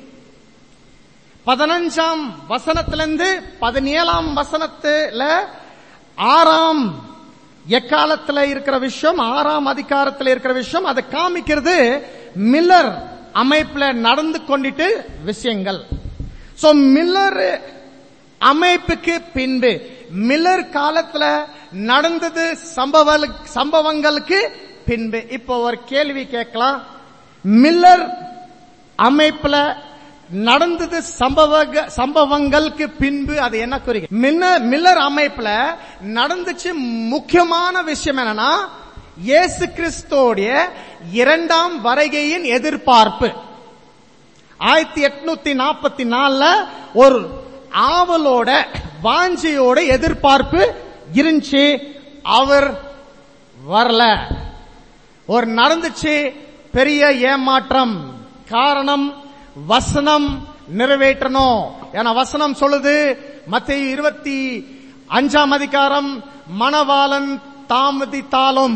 பதினஞ்சாம் வசனத்திலிருந்து பதினேழாம் வசனத்துல ஆறாம் எக்காலத்துல இருக்கிற விஷயம் ஆறாம் அதிகாரத்துல இருக்கிற விஷயம் அதை காமிக்கிறது மில்லர் அமைப்புல நடந்து கொண்டிட்டு விஷயங்கள் சோ மில்லர் அமைப்புக்கு பின்பு மில்லர் காலத்துல நடந்தது சம்பவ சம்பவங்களுக்கு பின்பு இப்போ ஒரு கேள்வி கேட்கலாம் மில்லர் அமைப்புல நடந்தது சம்பவ சம்பவங்களுக்கு பின்பு அது என்ன குறிக்கும் மில்லர் அமைப்புல நடந்துச்சு முக்கியமான விஷயம் என்னன்னா இயேசு கிறிஸ்தோடைய இரண்டாம் வருகையின் எதிர்பார்ப்பு ஆயிரத்தி எட்நூத்தி நாற்பத்தி நாலுல ஒரு ஆவலோட வாஞ்சியோட எதிர்பார்ப்பு இருந்துச்சு அவர் வரல ஒரு நடந்துச்சு பெரிய ஏமாற்றம் காரணம் வசனம் நிறைவேற்றணும் ஏன்னா வசனம் சொல்லுது மத்திய இருபத்தி அஞ்சாம் அதிகாரம் மணவாளன் தாமதித்தாலும்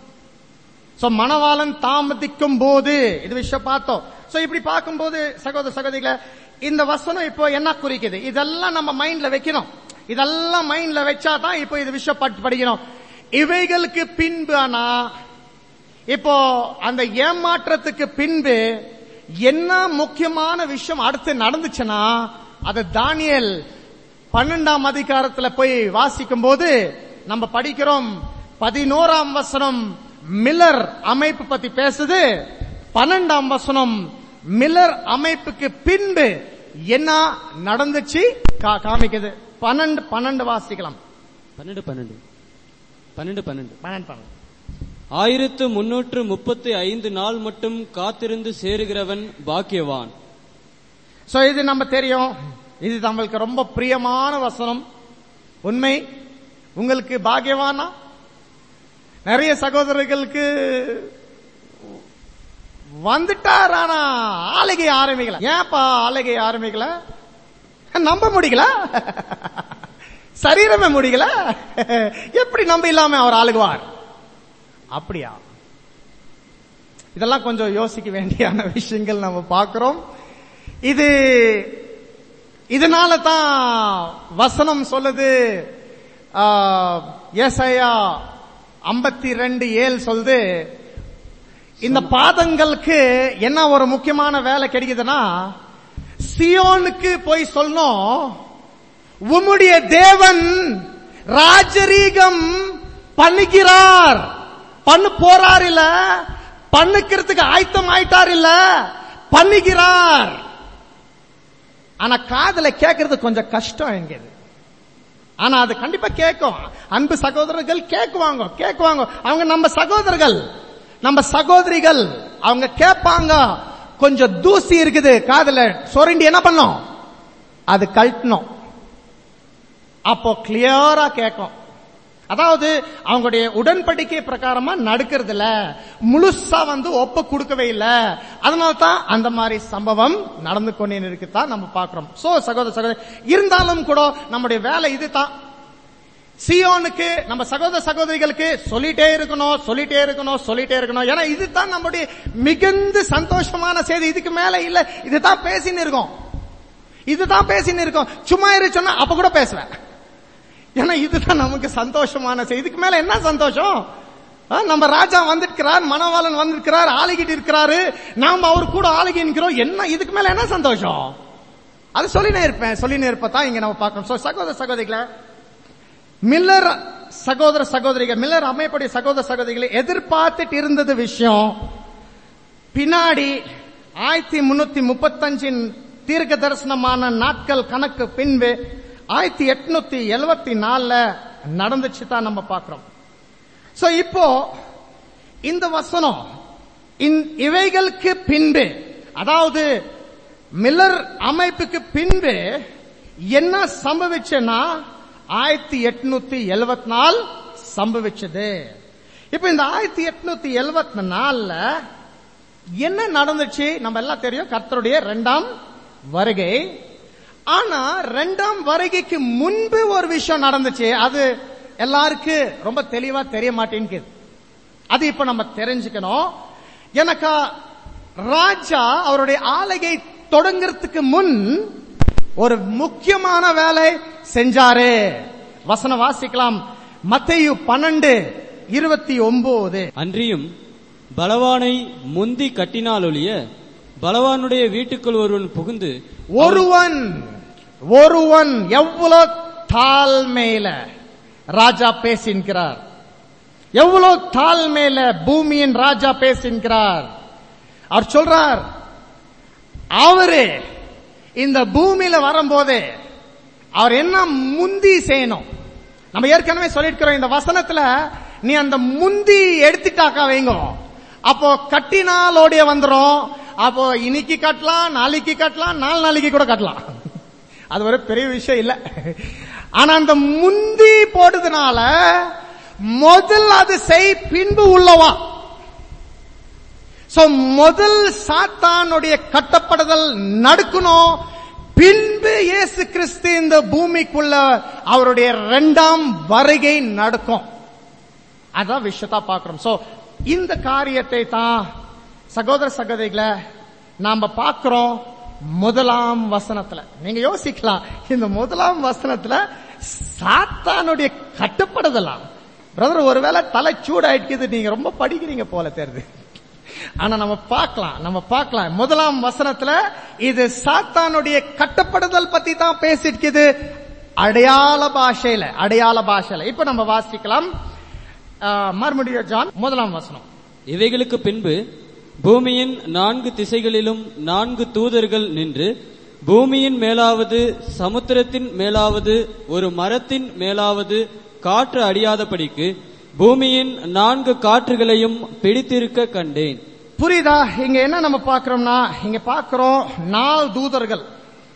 சோ மணவாளன் தாமதிக்கும் போது இது விஷயம் பார்த்தோம் சோ இப்படி பார்க்கும்போது சகோதர சகோதரிகளை இந்த வசனம் இப்போ என்ன குறிக்குது இதெல்லாம் நம்ம மைண்ட்ல வைக்கணும் இதெல்லாம் மைண்ட்ல வச்சா தான் இப்போ இது விஷயம் படிக்கணும் இவைகளுக்கு பின்பு ஆனா இப்போ அந்த ஏமாற்றத்துக்கு பின்பு என்ன முக்கியமான விஷயம் அடுத்து நடந்துச்சுன்னா அது தானியல் பன்னெண்டாம் அதிகாரத்துல போய் வாசிக்கும் போது நம்ம படிக்கிறோம் பதினோராம் வசனம் மில்லர் அமைப்பு பத்தி பேசுது பன்னெண்டாம் வசனம் மில்லர் அமைப்புக்கு பின்பு என்ன நடந்துச்சு காமிக்குது பன்னெண்டு பன்னெண்டு வாசிக்கலாம் பன்னெண்டு பன்னெண்டு பன்னெண்டு பன்னெண்டு பன்னெண்டு பன்னெண்டு ஆயிரத்து முன்னூற்று முப்பத்தி ஐந்து நாள் மட்டும் காத்திருந்து சேருகிறவன் பாக்கியவான் சோ இது நம்ம தெரியும் இது நம்மளுக்கு ரொம்ப பிரியமான வசனம் உண்மை உங்களுக்கு பாக்கியவானா நிறைய சகோதரர்களுக்கு வந்துட்டார் ஆனா ஆளுகை ஆரம்பிக்கல ஏன்பா ஆளுகை ஆரம்பிக்கல நம்ப முடியல சரீரமே முடியல எப்படி நம்ப இல்லாம அவர் ஆளுகுவார் அப்படியா இதெல்லாம் கொஞ்சம் யோசிக்க வேண்டியான விஷயங்கள் நம்ம பார்க்கிறோம் இது இதனால தான் வசனம் சொல்லுது ஏசையா ஐம்பத்தி ரெண்டு ஏழு சொல்லுது இந்த பாதங்களுக்கு என்ன ஒரு முக்கியமான வேலை கிடைக்குதுன்னா சியோனுக்கு போய் சொல்லணும் உம்முடைய தேவன் ராஜரீகம் பண்ணுகிறார் பண்ணு போறார் இல்ல பண்ணுக்கிறதுக்கு ஆயத்தம் ஆயிட்டார் இல்ல பண்ணுகிறார் ஆனா காதுல கேட்கறது கொஞ்சம் கஷ்டம் என்கிறது ஆனா அது கண்டிப்பா கேட்கும் அன்பு சகோதரர்கள் கேட்குவாங்க கேட்குவாங்க அவங்க நம்ம சகோதரர்கள் நம்ம சகோதரிகள் அவங்க கேட்பாங்க கொஞ்சம் தூசி இருக்குது காதுல சொரண்டி என்ன பண்ணும் அது கழட்டணும் அப்போ கிளியரா கேட்கும் அதாவது அவங்களுடைய உடன்படிக்கை பிரகாரமா நடக்கிறது இல்ல முழுசா வந்து ஒப்ப கொடுக்கவே இல்ல அதனால தான் அந்த மாதிரி சம்பவம் நடந்து கொண்டே இருக்குதான் நம்ம பார்க்கிறோம் சோ சகோதர சகோதரி இருந்தாலும் கூட நம்முடைய வேலை இதுதான் சியோனுக்கு நம்ம சகோதர சகோதரிகளுக்கு சொல்லிட்டே இருக்கணும் சொல்லிட்டே இருக்கணும் சொல்லிட்டே இருக்கணும் ஏன்னா இதுதான் நம்முடைய மிகுந்த சந்தோஷமான செய்தி இதுக்கு மேல இல்ல இதுதான் பேசின்னு இருக்கோம் இதுதான் பேசின்னு இருக்கோம் சும்மா இரு சொன்னா அப்ப கூட பேசுவேன் ஏன்னா இதுதான் நமக்கு சந்தோஷமான செய்தி இதுக்கு மேல என்ன சந்தோஷம் ஆ, நம்ம ராஜா வந்திருக்கிறார் மணவாளன் வந்திருக்கிறார் ஆளுகிட்டு இருக்கிறாரு நாம அவர் கூட ஆளுகி நிற்கிறோம் என்ன இதுக்கு மேல என்ன சந்தோஷம் அது சொல்லினே இருப்பேன் சொல்லினே இருப்பதான் இங்க நம்ம பார்க்கணும் So, சகோதர சகோதரிகளை மில்லர் சகோதர சகோதரிகள் மில்லர் அமைப்புடைய சகோதர சகோதரிகளை எதிர்பார்த்துட்டு இருந்தது விஷயம் பின்னாடி ஆயிரத்தி முன்னூத்தி முப்பத்தஞ்சின் தீர்க்க தரிசனமான நாட்கள் கணக்கு பின்பு ஆயிரத்தி எட்நூத்தி எழுவத்தி நாலுல நடந்துச்சு தான் நம்ம பார்க்கிறோம் சோ இப்போ இந்த வசனம் இந்த- இவைகளுக்கு பின்பு அதாவது மில்லர் அமைப்புக்கு பின்பு என்ன சம்பவிச்சுன்னா ஆயிரத்தி எட்நூத்தி எழுவத்தி நாலு சம்பவிச்சது இப்ப இந்த ஆயிரத்தி எட்நூத்தி எழுவத்தி நாலுல என்ன நடந்துச்சு நம்ம எல்லாம் தெரியும் கர்த்தருடைய இரண்டாம் வருகை ஆனா இரண்டாம் வருகைக்கு முன்பு ஒரு விஷயம் நடந்துச்சு அது எல்லாருக்கும் ரொம்ப தெளிவா தெரிய மாட்டேங்குது அது இப்ப நம்ம தெரிஞ்சுக்கணும் எனக்கா ராஜா அவருடைய ஆலையை தொடங்குறதுக்கு முன் ஒரு முக்கியமான வேலை செஞ்சாரு வசனம் வாசிக்கலாம் மத்தேயு பன்னெண்டு இருபத்தி ஒன்பது அன்றியும் பலவானை முந்தி கட்டினாலொழிய பலவானுடைய வீட்டுக்குள் ஒருவன் புகுந்து ஒருவன் ஒருவன் எவ்வளவு தாழ்மையில ராஜா பேசின்கிறார் எவ்வளவு தாழ்மையில பூமியின் ராஜா பேசின்கிறார் அவர் சொல்றார் அவரு இந்த பூமியில வரும்போது அவர் என்ன முந்தி செய்யணும் நம்ம ஏற்கனவே சொல்லிருக்கிறோம் இந்த வசனத்துல நீ அந்த முந்தி எடுத்துட்டாக்கா வைங்க அப்போ கட்டினாலோடைய வந்துரும் அப்போ இன்னைக்கு கட்டலாம் நாளைக்கு கட்டலாம் நாலு நாளைக்கு கூட கட்டலாம் அது ஒரு பெரிய விஷயம் இல்ல ஆனா அந்த முந்தி போடுறதுனால முதல் அது செய் பின்பு உள்ளவா சோ முதல் சாத்தானுடைய கட்டப்படுதல் நடக்கணும் பின்பு இயேசு கிறிஸ்து இந்த பூமிக்குள்ள அவருடைய இரண்டாம் வருகை நடக்கும் அதான் விஷயத்தா பார்க்கிறோம் சோ இந்த காரியத்தை தான் சகோதர சகோதரிகளை நாம பார்க்கிறோம் முதலாம் வசனத்துல நீங்க யோசிக்கலாம் இந்த முதலாம் வசனத்துல சாத்தானுடைய கட்டுப்படுதலாம் பிரதர் ஒருவேளை தலை சூடாயிட்டு நீங்க ரொம்ப படிக்கிறீங்க போல தெரியுது ஆனா நம்ம பார்க்கலாம் நம்ம பார்க்கலாம் முதலாம் வசனத்துல இது சாத்தானுடைய கட்டப்படுதல் பத்தி தான் பேசிட்டு அடையாள பாஷையில அடையாள பாஷையில இப்ப நம்ம வாசிக்கலாம் ஆஹ், மறுபடியும் ஜான் முதலாம் வசனம் இவைகளுக்கு பின்பு பூமியின் நான்கு திசைகளிலும் நான்கு தூதர்கள் நின்று பூமியின் மேலாவது சமுத்திரத்தின் மேலாவது ஒரு மரத்தின் மேலாவது காற்று அடியாதபடிக்கு பூமியின் நான்கு காற்றுகளையும் பிடித்திருக்க கண்டேன் புரியுதா இங்க என்ன நம்ம பார்க்கிறோம்னா இங்க பார்க்கிறோம் நால் தூதர்கள்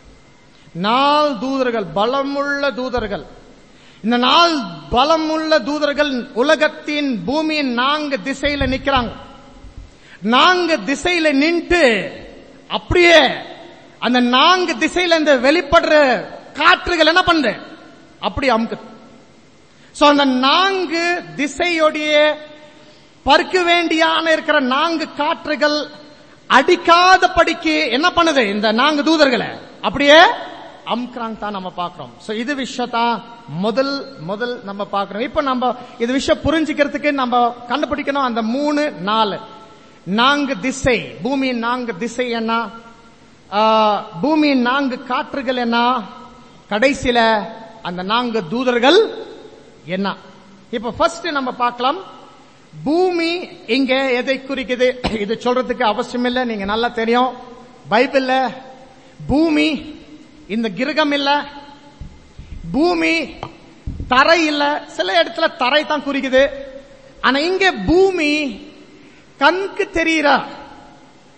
நால் தூதர்கள் பலமுள்ள தூதர்கள் இந்த நாள் பலமுள்ள தூதர்கள் உலகத்தின் பூமியின் நான்கு திசையில நிக்கிறாங்க நான்கு திசையில நின்று அப்படியே அந்த நான்கு திசையில இந்த வெளிப்படுற காற்றுகள் என்ன பண்ணுது அப்படி அமுக்குது சோ அந்த நான்கு திசையுடைய பறக்க வேண்டியான இருக்கிற நான்கு காற்றுகள் அடிக்காதபடிக்கு என்ன பண்ணுது இந்த நான்கு தூதர்களை அப்படியே அம்க்ராங் தான் நம்ம பார்க்கிறோம் சோ இது விஷயத்தான் முதல் முதல் நம்ம பார்க்கிறோம் இப்ப நம்ம இது விஷயம் புரிஞ்சுக்கிறதுக்கு நம்ம கண்டுபிடிக்கணும் அந்த மூணு நாலு நான்கு திசை பூமியின் நான்கு திசை என்ன ஆ, பூமியின் நான்கு காற்றுகள் என்ன கடைசியில அந்த நான்கு தூதர்கள் என்ன இப்ப ஃபர்ஸ்ட் நம்ம பார்க்கலாம் பூமி இங்க எதை குறிக்குது இது சொல்றதுக்கு அவசியம் இல்லை நீங்க நல்லா தெரியும் பைபிள்ல பூமி இந்த கிரகம் இல்ல பூமி தரை இல்ல சில இடத்துல தரை தான் குறிக்குது ஆனா இங்க பூமி கண்க்கு தெரியுற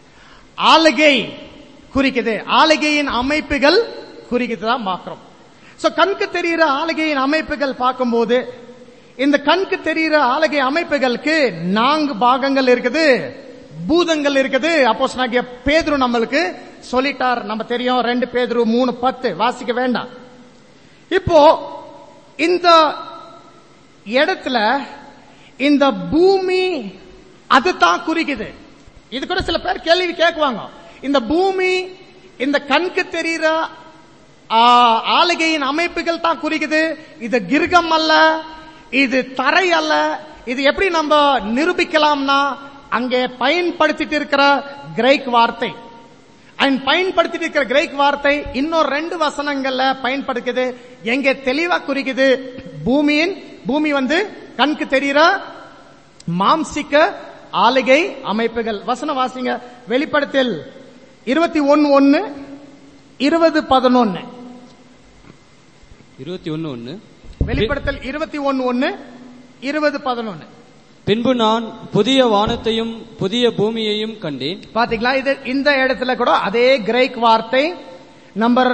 ஆளுகை குறிக்குது ஆளுகையின் அமைப்புகள் குறிக்குது தான் பார்க்கிறோம் சோ கண்க்கு தெரிகிற ஆலகையின் அமைப்புகள் பார்க்கும்போது இந்த கண்க்கு தெரிகிற ஆலகை அமைப்புகளுக்கு நான்கு பாகங்கள் இருக்குது பூதங்கள் இருக்குது அப்போஸ் நாகிய பேதுரு நம்மளுக்கு சொல்லிட்டார் நம்ம தெரியும் ரெண்டு பேதுரு மூணு பத்து வாசிக்க வேண்டாம் இப்போ இந்த இடத்துல இந்த பூமி அதுதான் குறிக்குது இது கூட சில பேர் கேள்வி கேட்குவாங்க இந்த பூமி இந்த கண்க்கு தெரிகிற ஆ, ஆளுகையின் அமைப்புகள் தான் குறிக்குது இது கிருகம் அல்ல இது தரை அல்ல இது எப்படி நம்ம நிரூபிக்கலாம்னா அங்கே பயன்படுத்திட்டு இருக்கிற கிரேக் வார்த்தை அண்ட் பயன்படுத்திட்டு இருக்கிற கிரேக் வார்த்தை இன்னும் ரெண்டு வசனங்கள்ல பயன்படுத்துது எங்க தெளிவா குறிக்குது பூமியின் பூமி வந்து கண்க்கு தெரிகிற மாம்சிக்க ஆளுகை அமைப்புகள் வசன வாசிங்க வெளிப்படத்தில் இருபத்தி ஒன்னு ஒன்னு இருபது பதினொன்னு இருபத்தி ஒன்னு ஒன்னு வெளிப்படத்தில் இருபத்தி ஒன்னு ஒன்னு இருபது பதினொன்னு பின்பு நான் புதிய வானத்தையும் புதிய பூமியையும் கண்டேன் பாத்தீங்களா இது இந்த இடத்துல கூட அதே கிரேக் வார்த்தை number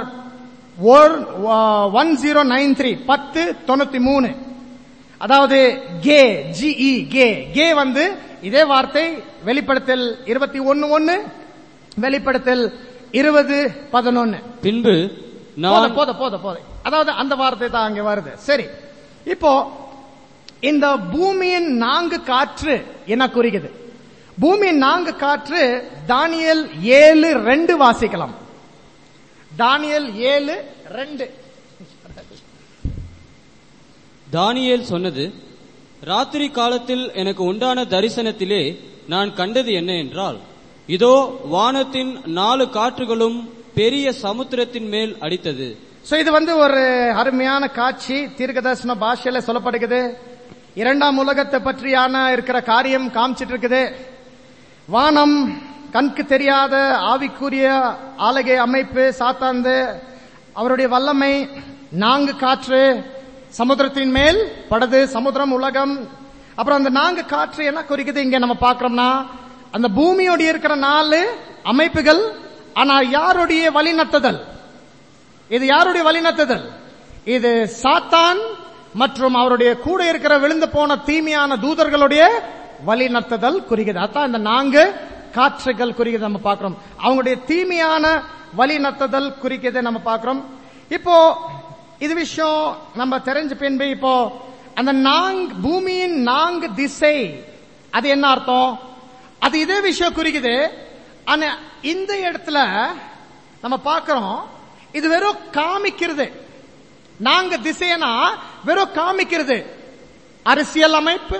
one zero nine three பத்து தொண்ணூத்தி மூணு அதாவது கே ஜிஇ கே கே வந்து இதே வார்த்தை வெளிப்படத்தில் இருபத்தி ஒன்னு ஒன்னு வெளிப்படத்தில் இருபது பதினொன்னு பின்பு போத நான் போத போத போத அதாவது அந்த வார்த்தை தான் அங்க வருது சரி இப்போ இந்த பூமியின் நான்கு காற்று என்ன குறிக்குது பூமியின் நான்கு காற்று தானியல் ஏழு ரெண்டு வாசிக்கலாம் தானியல் ஏழு ரெண்டு தானியேல் சொன்னது ராத்திரி காலத்தில் எனக்கு உண்டான தரிசனத்திலே நான் கண்டது என்ன என்றால் இதோ வானத்தின் நாலு காற்றுகளும் பெரிய சமுத்திரத்தின் மேல் அடித்தது சோ இது வந்து ஒரு அருமையான காட்சி தீர்க்கதர்சன பாஷையில சொல்லப்படுகிறது இரண்டாம் உலகத்தை பற்றியான இருக்கிற காரியம் காமிச்சிட்டு இருக்குது வானம் கண்க்கு தெரியாத ஆவிக்குரிய ஆலகை அமைப்பு சாத்தாந்து அவருடைய வல்லமை நான்கு காற்று சமுத்திரத்தின் மேல் படுது சமுத்திரம் உலகம் அப்புறம் அந்த நான்கு காற்று என்ன குறிக்குது இங்க நம்ம பார்க்கிறோம்னா அந்த பூமியோட இருக்கிற நாலு அமைப்புகள் ஆனா யாருடைய வழிநடத்துதல் இது யாருடைய வழிநடத்துதல் இது சாத்தான் மற்றும் அவருடைய கூட இருக்கிற விழுந்து போன தீமையான தூதர்களுடைய வழிநடத்துதல் குறிக்குது அதான் இந்த நான்கு காற்றுகள் குறிக்குது நம்ம பார்க்கிறோம் அவங்களுடைய தீமையான வழிநடத்துதல் குறிக்குது நம்ம பார்க்கிறோம் இப்போ இது விஷயம் நம்ம தெரிஞ்ச பின்பு இப்போ அந்த நான்கு பூமியின் நான்கு திசை அது என்ன அர்த்தம் அது இதே விஷயம் குறிக்குது ஆனா இந்த இடத்துல நம்ம பார்க்கிறோம் இது வெறும் காமிக்கிறது நாங்க திசையனா வெறும் காமிக்கிறது அரசியல் அமைப்பு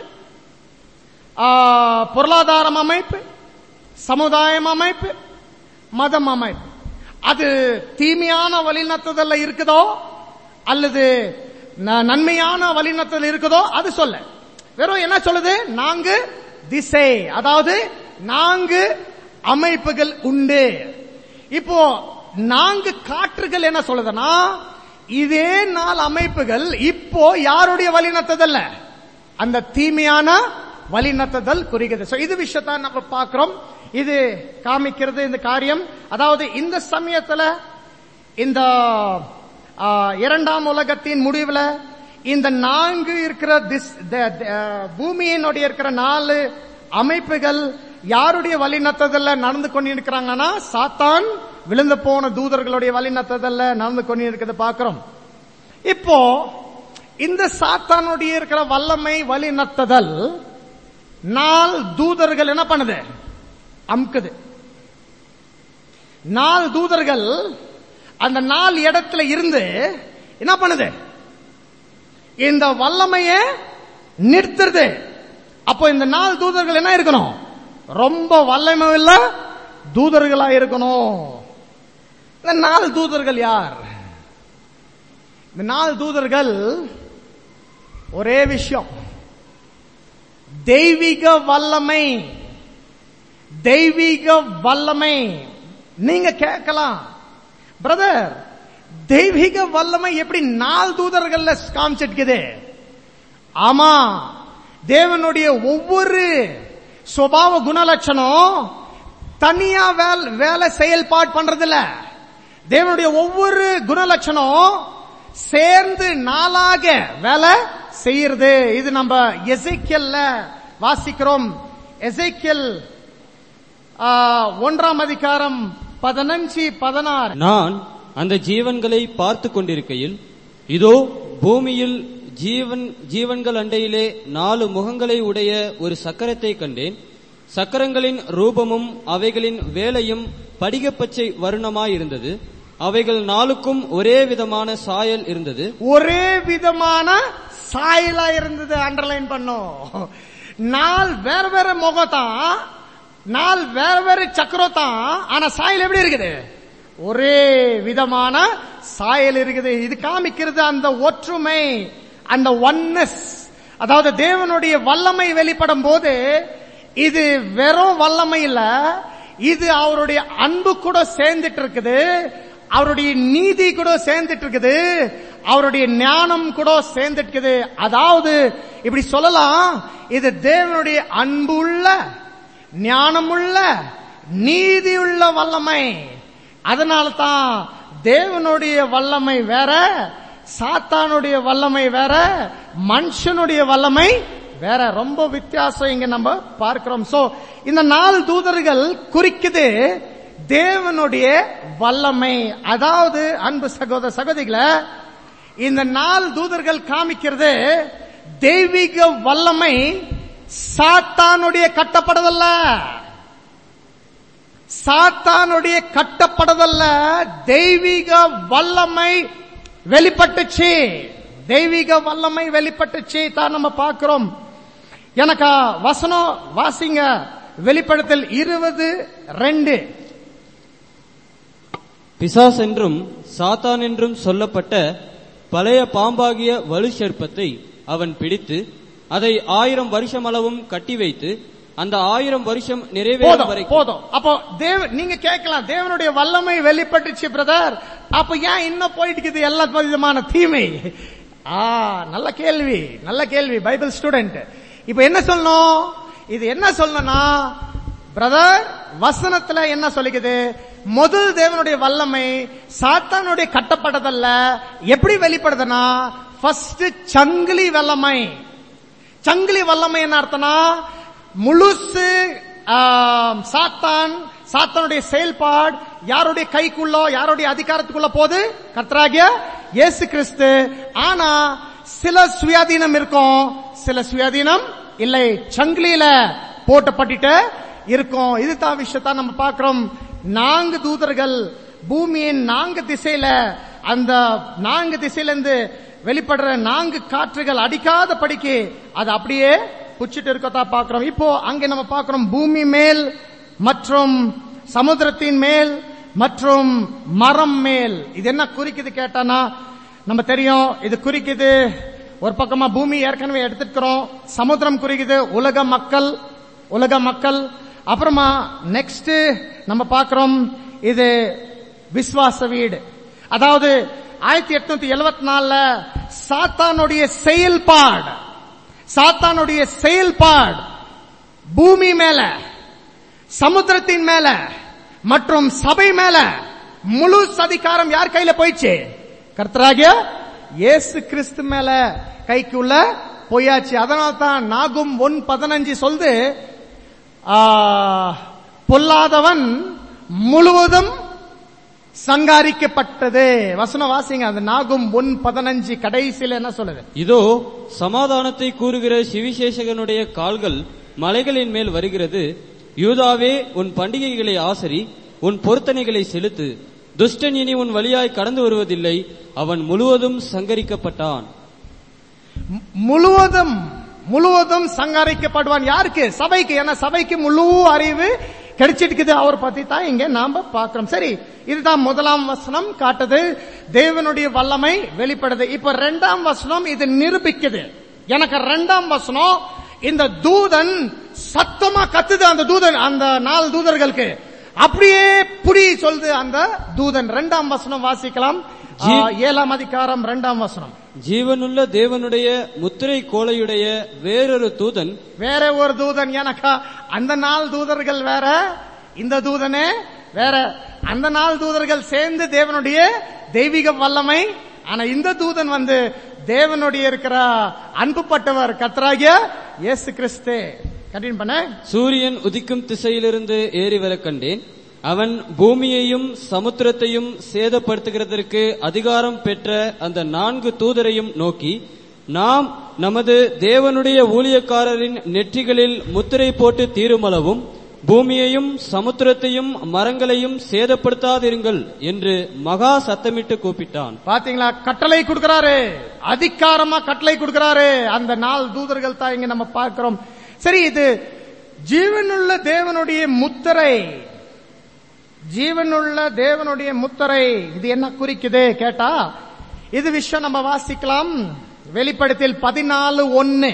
ஆ, பொருளாதாரம் அமைப்பு சமுதாயம் அமைப்பு மதம் அமைப்பு அது தீமையான வழிநடத்துதல்ல இருக்குதோ அல்லது ந- நன்மையான வழிநடத்துதல் இருக்குதோ அது சொல்ல வெறும் என்ன சொல்லுது நான்கு திசை அதாவது நான்கு அமைப்புகள் உண்டு இப்போ நான்கு காற்றுகள் என்ன சொல்லுதுன்னா இதே நாலு அமைப்புகள் இப்போ யாருடைய வழிநடத்துதல்ல அந்த தீமையான வழிநடத்துதல் குறிக்கிறது So, இது விஷயத்தை நம்ம பார்க்கிறோம் இது காமிக்கிறது இந்த காரியம் அதாவது இந்த சமயத்துல இந்த ஆ, இரண்டாம் உலகத்தின் முடிவுல இந்த நான்கு இருக்கிற திஸ் த- த- பூமியினுடைய இருக்கிற நாலு அமைப்புகள் யாருடைய வழிநடத்துதல்ல நடந்து கொண்டிருக்கிறாங்கன்னா சாத்தான் விழுந்து போன தூதர்களுடைய வழிநடத்துதல்ல நடந்து கொண்டிருக்கிறது பார்க்கிறோம் இப்போ இந்த சாத்தானுடைய இருக்கிற வல்லமை வழிநடத்துதல் நால் தூதர்கள் என்ன பண்ணுது அமுக்குது நாலு தூதர்கள் அந்த நாலு இடத்துல இருந்து என்ன பண்ணுது இந்த வல்லமைய நிறுத்துறது அப்போ இந்த நாலு தூதர்கள் என்ன இருக்கணும் ரொம்ப வல்லமை இல்ல தூதர்களா இருக்கணும் இந்த நாலு தூதர்கள் யார் இந்த நாலு தூதர்கள் ஒரே விஷயம் தெய்வீக வல்லமை தெய்வீக வல்லமை நீங்க கேட்கலாம் பிரதர் தெய்வீக வல்லமை எப்படி நாலு தூதர்கள்ல காமிச்சிருக்குது ஆமா தேவனுடைய ஒவ்வொரு சுபாவ குணலட்சணம் தனியா வேல் வேலை செயல்பாடு பண்றது இல்ல தேவனுடைய ஒவ்வொரு குணலட்சணம் சேர்ந்து நாளாக வேலை செய்யறது இது நம்ம எசைக்கல்ல வாசிக்கிறோம் எசைக்கல் ஒன்றாம் அதிகாரம் பதினஞ்சு பதினாறு நான் அந்த ஜீவன்களை பார்த்து கொண்டிருக்கையில் இதோ பூமியில் ஜீவன் ஜீவன்கள் அண்டையிலே நாலு முகங்களை உடைய ஒரு சக்கரத்தை கண்டேன் சக்கரங்களின் ரூபமும் அவைகளின் வேலையும் படிகப்பச்சை வருணமாயிருந்தது அவைகள் நாளுக்கும் ஒரே விதமான சாயல் இருந்தது ஒரே விதமான சாயலா இருந்தது அண்டர்லைன் பண்ணோம் நாள் வேற வேற முகம் தான் நாள் வேற வேற சக்கரம் தான் ஆனா சாயல் எப்படி இருக்குது ஒரே விதமான சாயல் இருக்குது இது காமிக்கிறது அந்த ஒற்றுமை அந்த ஒன்னஸ் அதாவது தேவனுடைய வல்லமை வெளிப்படும் போது இது வெறும் வல்லமை இல்ல இது அவருடைய அன்பு கூட சேர்ந்துட்டு இருக்குது அவருடைய நீதி கூட சேர்ந்துட்டு இருக்குது அவருடைய ஞானம் கூட சேர்ந்துட்டு இருக்குது அதாவது இப்படி சொல்லலாம் இது தேவனுடைய அன்புள்ள ஞானமுள்ள நீதியுள்ள வல்லமை அதனால தான் தேவனுடைய வல்லமை வேற சாத்தானுடைய வல்லமை வேற மனுஷனுடைய வல்லமை வேற ரொம்ப வித்தியாசம் இங்க நம்ம பார்க்கிறோம் சோ இந்த நாலு தூதர்கள் குறிக்குது தேவனுடைய வல்லமை அதாவது அன்பு சகோதர சகோதரிகளை இந்த நாலு தூதர்கள் காமிக்கிறது தெய்வீக வல்லமை சாத்தானுடைய கட்டப்படுதல்ல சாத்தானுடைய கட்டப்படுதல்ல தெய்வீக வல்லமை வெளிப்பட்டுச்சு தெய்வீக வல்லமை வெளிப்பட்டுச்சு தான் நம்ம பார்க்கிறோம் எனக்கு வசனம் வாசிங்க வெளிப்படுத்தல் இருபது ரெண்டு பிசாஸ் என்றும் சாத்தான் என்றும் சொல்லப்பட்ட பழைய பாம்பாகிய வலு சர்ப்பத்தை அவன் பிடித்து அதை ஆயிரம் வருஷம் அளவும் கட்டி வைத்து அந்த ஆயிரம் வருஷம் நிறைவேறும் போதும் வரைக்கும் போதும் அப்போ தேவ நீங்க கேட்கலாம் தேவனுடைய வல்லமை வெளிப்பட்டுச்சு பிரதர் அப்ப ஏன் இன்னும் போயிட்டு இருக்குது எல்லா விதமான தீமை ஆ நல்ல கேள்வி நல்ல கேள்வி பைபிள் ஸ்டூடெண்ட் இப்ப என்ன சொல்லணும் இது என்ன சொல்லணும்னா பிரதர் வசனத்துல என்ன சொல்லிக்குது முதல் தேவனுடைய வல்லமை சாத்தானுடைய கட்டப்பட்டதல்ல எப்படி வெளிப்படுதுன்னா ஃபர்ஸ்ட் சங்கிலி வல்லமை சங்கிலி வல்லமை என்ன அர்த்தம்னா முழுசு ஆம், சாத்தான் சாத்தானுடைய செயல்பாடு யாருடைய கைக்குள்ளோ யாருடைய அதிகாரத்துக்குள்ள போது கர்த்தராகிய இயேசு கிறிஸ்து ஆனா சில சுயாதீனம் இருக்கும் சில சுயாதீனம் இல்லை சங்கிலியில போட்டப்பட்டுட்டு இருக்கும் இதுதான் விஷயத்தான் நம்ம பார்க்கிறோம் நான்கு தூதர்கள் பூமியின் நான்கு திசையில அந்த நான்கு திசையில இருந்து வெளிப்படுற நான்கு காற்றுகள் அடிக்காத படிக்கு அது அப்படியே புச்சிட்டு இருக்கதா பார்க்கிறோம் இப்போ அங்க நம்ம பார்க்கிறோம் பூமி மேல் மற்றும் சமுத்திரத்தின் மேல் மற்றும் மரம் மேல் இது என்ன குறிக்குது கேட்டானா நம்ம தெரியும் இது குறிக்குது ஒரு பக்கமா பூமி ஏற்கனவே எடுத்துக்கிறோம் சமுத்திரம் குறிக்குது உலக மக்கள் உலக மக்கள் அப்புறமா நெக்ஸ்ட் நம்ம பார்க்கிறோம் இது விஸ்வாச வீடு அதாவது ஆயிரத்தி எட்நூத்தி எழுபத்தி நாலுல சாத்தானுடைய செயல்பாடு சாத்தானுடைய செயல்பாடு பூமி மேல சமுத்திரத்தின் மேல மற்றும் சபை மேல முழு அதிகாரம் யார் கையில போயிடுச்சு கர்த்தராகிய இயேசு கிறிஸ்து மேல கைக்குள்ள போயாச்சு அதனால தான் நாகும் ஒன் பதினஞ்சு சொல்து ஆ, பொல்லாதவன் முழுவதும் சங்காரிக்கப்பட்டது வசனம் வாசிங்க அந்த நாகும் ஒன் பதினஞ்சு கடைசியில என்ன சொல்லுது இதோ சமாதானத்தை கூறுகிற சிவிசேஷகனுடைய கால்கள் மலைகளின் மேல் வருகிறது யூதாவே உன் பண்டிகைகளை ஆசரி உன் பொருத்தனைகளை செலுத்து துஷ்டன் இனி உன் வழியாய் கடந்து வருவதில்லை அவன் முழுவதும் சங்கரிக்கப்பட்டான் மு- முழுவதும் முழுவதும் சங்காரிக்கப்படுவான் யாருக்கு சபைக்கு ஏன்னா சபைக்கு முழு அறிவு கிடைச்சிருக்குது அவர் பத்தி தான் இங்க நாம பார்க்கிறோம் சரி இதுதான் முதலாம் வசனம் காட்டுது தேவனுடைய வல்லமை வெளிப்படுது இப்ப ரெண்டாம் வசனம் இது நிரூபிக்குது எனக்கு ரெண்டாம் வசனம் இந்த தூதன் சத்தமா கத்துது அந்த தூதன் அந்த நாலு தூதர்களுக்கு அப்படியே புடி சொல்லுது அந்த தூதன் ரெண்டாம் வசனம் வாசிக்கலாம் ஆ, ஏழாம் அதிகாரம் ரெண்டாம் வசனம் ஜீவனுள்ள தேவனுடைய முத்திரை கோலையுடைய வேறொரு தூதன் வேற ஒரு தூதன் எனக்கா அந்த நாள் தூதர்கள் வேற இந்த தூதனே வேற அந்த நாள் தூதர்கள் சேர்ந்து தேவனுடைய தெய்வீக வல்லமை ஆனா இந்த தூதன் வந்து தேவனுடைய இருக்கிற அன்புப்பட்டவர் கத்தராகிய இயேசு கிறிஸ்து கண்டினியூ பண்ண சூரியன் உதிக்கும் திசையிலிருந்து ஏறி வர கண்டேன் அவன் பூமியையும் சமுத்திரத்தையும் சேதப்படுத்துகிறதற்கு அதிகாரம் பெற்ற அந்த நான்கு தூதரையும் நோக்கி நாம் நமது தேவனுடைய ஊழியக்காரரின் நெற்றிகளில் முத்திரை போட்டு தீருமளவும் பூமியையும் சமுத்திரத்தையும் மரங்களையும் சேதப்படுத்தாதிருங்கள் என்று மகா சத்தமிட்டு கூப்பிட்டான் பாத்தீங்களா கட்டளை கொடுக்கறாரு அதிகாரமா கட்டளை கொடுக்கறாரு அந்த நாள் தூதர்கள் தான் இங்க நம்ம பார்க்கிறோம் சரி இது ஜீவனுள்ள தேவனுடைய முத்திரை ஜீவனுள்ள தேவனுடைய முத்திரை இது என்ன குறிக்குது கேட்டா இது விஷயம் நம்ம வாசிக்கலாம் வெளிப்படுத்தில் பதினாலு ஒன்னு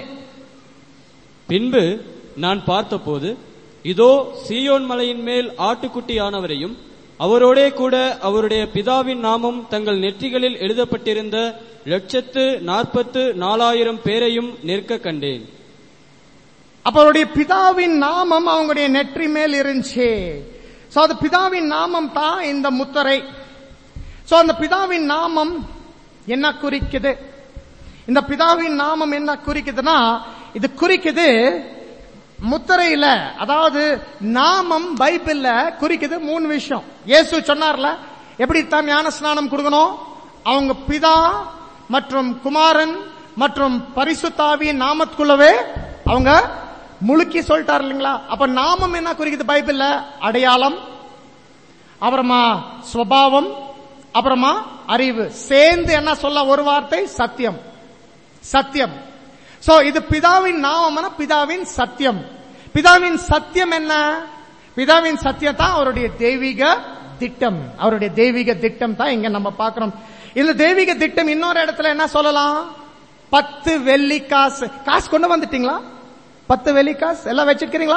பின்பு நான் பார்த்தபோது இதோ சீயோன் மலையின் மேல் ஆட்டுக்குட்டியானவரையும் அவரோடே கூட அவருடைய பிதாவின் நாமம் தங்கள் நெற்றிகளில் எழுதப்பட்டிருந்த லட்சத்து நாற்பத்து நாலாயிரம் பேரையும் நிற்க கண்டேன் அப்ப அவருடைய பிதாவின் நாமம் அவங்களுடைய நெற்றி மேல் இருந்துச்சு சோ அது பிதாவின் நாமம் தான் இந்த முத்திரை சோ அந்த பிதாவின் நாமம் என்ன குறிக்குது இந்த பிதாவின் நாமம் என்ன குறிக்குதுன்னா இது குறிக்குது முத்திரையில அதாவது நாமம் பைபிள்ல குறிக்குது மூணு விஷயம் இயேசு சொன்னார்ல எப்படி தான் ஞான ஸ்நானம் கொடுக்கணும் அவங்க பிதா மற்றும் குமாரன் மற்றும் பரிசுத்தாவியின் நாமத்துக்குள்ளவே அவங்க முழுக்கி சொல்லிட்டார் இல்லைங்களா அப்ப நாமம் என்ன குறிக்குது பைபிள்ல அடையாளம் அப்புறமா சுவாவம் அப்புறமா அறிவு சேர்ந்து என்ன சொல்ல ஒரு வார்த்தை சத்தியம் சத்தியம் சோ இது பிதாவின் நாமம்னா பிதாவின் சத்தியம் பிதாவின் சத்தியம் என்ன பிதாவின் சத்தியம் தான் அவருடைய தெய்வீக திட்டம் அவருடைய தெய்வீக திட்டம் தான் இங்க நம்ம பார்க்கிறோம் இந்த தெய்வீக திட்டம் இன்னொரு இடத்துல என்ன சொல்லலாம் பத்து வெள்ளி காசு காசு கொண்டு வந்துட்டீங்களா பத்து வெள்ளி காசு எல்லாம் வச்சிருக்கிறீங்களா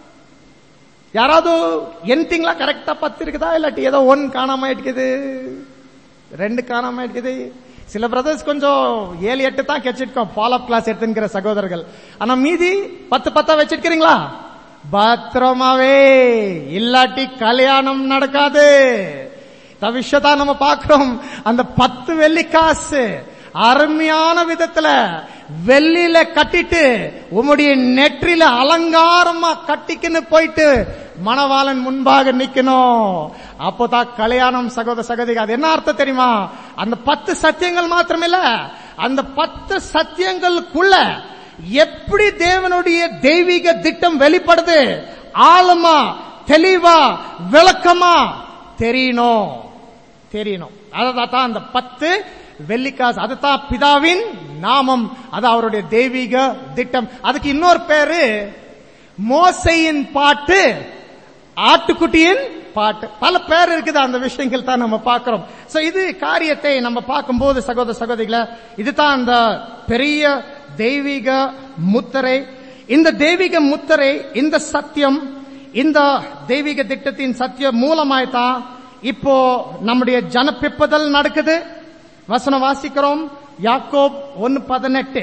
யாராவது எண்ணிட்டீங்களா கரெக்டா பத்து இருக்குதா இல்லாட்டி ஏதோ ஒன் காணாம இருக்குது ரெண்டு காணாம இருக்குது சில பிரதர்ஸ் கொஞ்சம் ஏழு எட்டு தான் கெச்சிருக்கோம் ஃபாலோ கிளாஸ் எடுத்துங்கிற சகோதரர்கள் ஆனா மீதி பத்து பத்தா வச்சிருக்கிறீங்களா பத்திரமாவே இல்லாட்டி கல்யாணம் நடக்காது இந்த விஷயத்தான் நம்ம பார்க்கிறோம் அந்த பத்து வெள்ளி காசு அருமையான விதத்துல வெள்ளியில கட்டிட்டு உம்முடைய நெற்றில அலங்காரமா கட்டிக்கின்னு போயிட்டு மணவாளன் முன்பாக நிக்கணும் அப்போதான் கல்யாணம் சகோதர சகோதரி அது என்ன அர்த்தம் தெரியுமா அந்த பத்து சத்தியங்கள் மாத்திரமில்ல அந்த பத்து சத்தியங்களுக்குள்ள எப்படி தேவனுடைய தெய்வீக திட்டம் வெளிப்படுது ஆழமா தெளிவா விளக்கமா தெரியணும் தெரியணும் அதான் அந்த பத்து வெள்ளிக்காசு அதுதான் பிதாவின் நாமம் அது அவருடைய தெய்வீக திட்டம் அதுக்கு இன்னொரு பேரு மோசையின் பாட்டு ஆட்டுக்குட்டியின் பாட்டு பல பேர் இருக்குது அந்த விஷயங்கள் தான் நம்ம பார்க்கிறோம் சோ இது காரியத்தை நம்ம பார்க்கும்போது சகோதர சகோதரிகளை இதுதான் அந்த பெரிய தெய்வீக முத்திரை இந்த தெய்வீக முத்திரை இந்த சத்தியம் இந்த தெய்வீக திட்டத்தின் சத்தியம் மூலமாய் தான் இப்போ நம்முடைய ஜனப்பிப்பதல் நடக்குது வசனம் வாசிக்கிறோம் யாக்கோப் ஒன்னு பதினெட்டு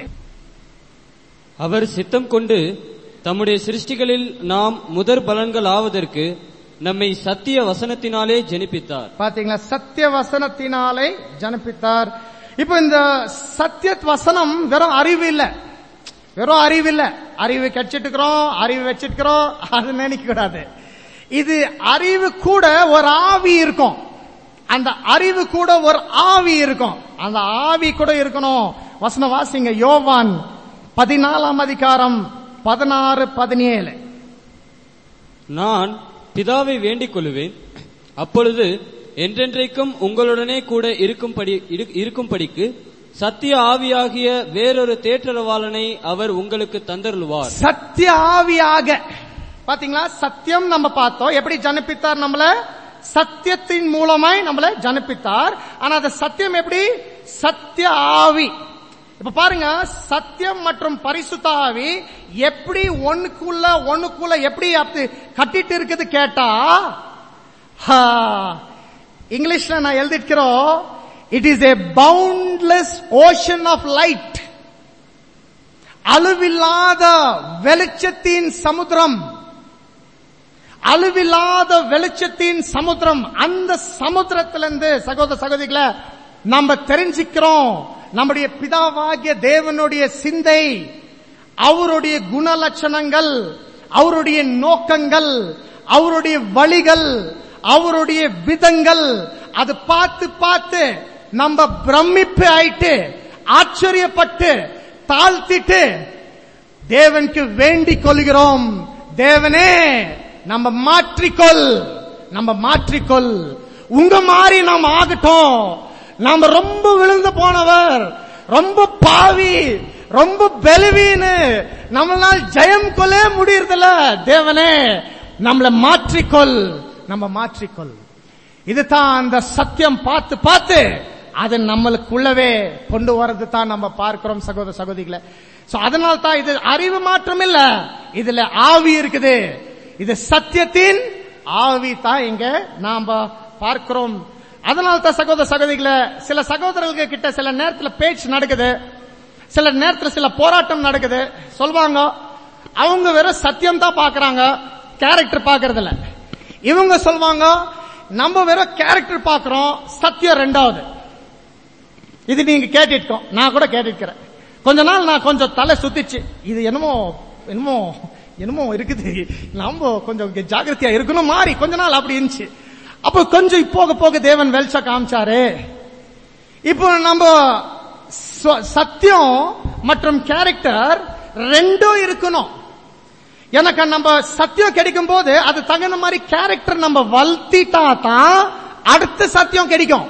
அவர் சித்தம் கொண்டு தம்முடைய சிருஷ்டிகளில் நாம் முதற் பலன்கள் ஆவதற்கு நம்மை சத்திய வசனத்தினாலே ஜெனிப்பித்தார் பாத்தீங்களா சத்திய வசனத்தினாலே ஜனப்பித்தார் இப்போ இந்த சத்திய வசனம் வெறும் அறிவு இல்ல வெறும் அறிவு இல்ல அறிவு கிடைச்சிட்டு இருக்கிறோம் அறிவு வச்சிருக்கிறோம் அது நினைக்க கூடாது இது அறிவு கூட ஒரு ஆவி இருக்கும் அந்த அறிவு கூட ஒரு ஆவி இருக்கும் அந்த ஆவி கூட இருக்கணும் வசனம் வாசிங்க யோவான் பதினாலாம் அதிகாரம் பதினாறு பதினேழு நான் பிதாவை வேண்டிக் கொள்ளுவேன் அப்பொழுது என்றென்றைக்கும் உங்களுடனே கூட இருக்கும்படி இரு- இருக்கும்படிக்கு சத்திய ஆவியாகிய வேறொரு தேற்றரவாளனை அவர் உங்களுக்கு தந்தருளுவார் சத்திய ஆவியாக பாத்தீங்களா சத்தியம் நம்ம பார்த்தோம் எப்படி ஜனப்பித்தார் நம்மள சத்தியத்தின் மூலமாய் நம்மள ஜனப்பித்தார் ஆனா அந்த சத்தியம் எப்படி சத்திய ஆவி இப்ப பாருங்க சத்தியம் மற்றும் பரிசுத்த ஆவி எப்படி ஒண்ணுக்குள்ள ஒண்ணுக்குள்ள எப்படி அப்படி கட்டிட்டு இருக்குது கேட்டா ஹா, இங்கிலீஷ்ல நான் எழுதிக்கிறோம் it is a boundless ocean of light அழுவில்லாத வெளிச்சத்தின் சமுத்திரம் அழுவில்லாத வெளிச்சத்தின் சமுத்திரம் அந்த சமுத்திரத்திலிருந்து சகோதர சகோதரிகளை நம்ம தெரிஞ்சுக்கிறோம் நம்முடைய பிதாவாகிய தேவனுடைய சிந்தை அவருடைய குணலட்சணங்கள் அவருடைய நோக்கங்கள் அவருடைய வழிகள் அவருடைய விதங்கள் அது பார்த்து பார்த்து நம்ம பிரமிப்பு ஆயிட்டு ஆச்சரியப்பட்டு தாழ்த்திட்டு தேவனுக்கு வேண்டிக் கொள்கிறோம் தேவனே நம்ம மாற்றிக்கொள் நம்ம மாற்றிக்கொள் உங்க மாதிரி நாம் ஆகட்டும் நாம ரொம்ப விழுந்து போனவர் ரொம்ப பாவி ரொம்ப பலவீனு நம்மளால் ஜெயம் கொள்ள முடியறதில்ல தேவனே நம்மளை மாற்றிக்கொள் நம்ம மாற்றிக்கொள் இதுதான் அந்த சத்தியம் பார்த்து பார்த்து அது நம்மளுக்குள்ளவே கொண்டு வரது தான் நம்ம பார்க்கிறோம் சகோதர சகோதரிகளை சோ அதனால தான் இது அறிவு மாற்றம் இல்ல இதுல ஆவி இருக்குது இது சத்தியத்தின் ஆவி தான் இங்க நாம பார்க்கிறோம் அதனால தான் சகோதர சகோதரிகளை சில சகோதரர்கள் கிட்ட சில நேரத்துல பேச்சு நடக்குது சில நேரத்துல சில போராட்டம் நடக்குது சொல்வாங்க அவங்க வெறும் சத்தியம் தான் பாக்குறாங்க கேரக்டர் பாக்குறது இல்ல இவங்க சொல்வாங்க நம்ம வெறும் கேரக்டர் பாக்குறோம் சத்தியம் ரெண்டாவது இது நீங்க கேட்டிருக்கோம் நான் கூட கேட்டிருக்கிறேன் கொஞ்ச நாள் நான் கொஞ்சம் தலை சுத்திச்சு இது என்னமோ என்னமோ என்னமோ இருக்குது நம்ம கொஞ்சம் ஜாகிரதையா இருக்கணும் மாறி கொஞ்ச நாள் அப்படி இருந்துச்சு அப்போ கொஞ்சம் போக போக தேவன் வெளிச்சா காமிச்சாரு இப்போ நம்ம ச- சத்தியம் மற்றும் கேரக்டர் ரெண்டும் இருக்கணும் எனக்கு நம்ம சத்தியம் கிடைக்கும் போது அது தகுந்த மாதிரி கேரக்டர் நம்ம வளர்த்திட்டா தான் அடுத்த சத்தியம் கிடைக்கும்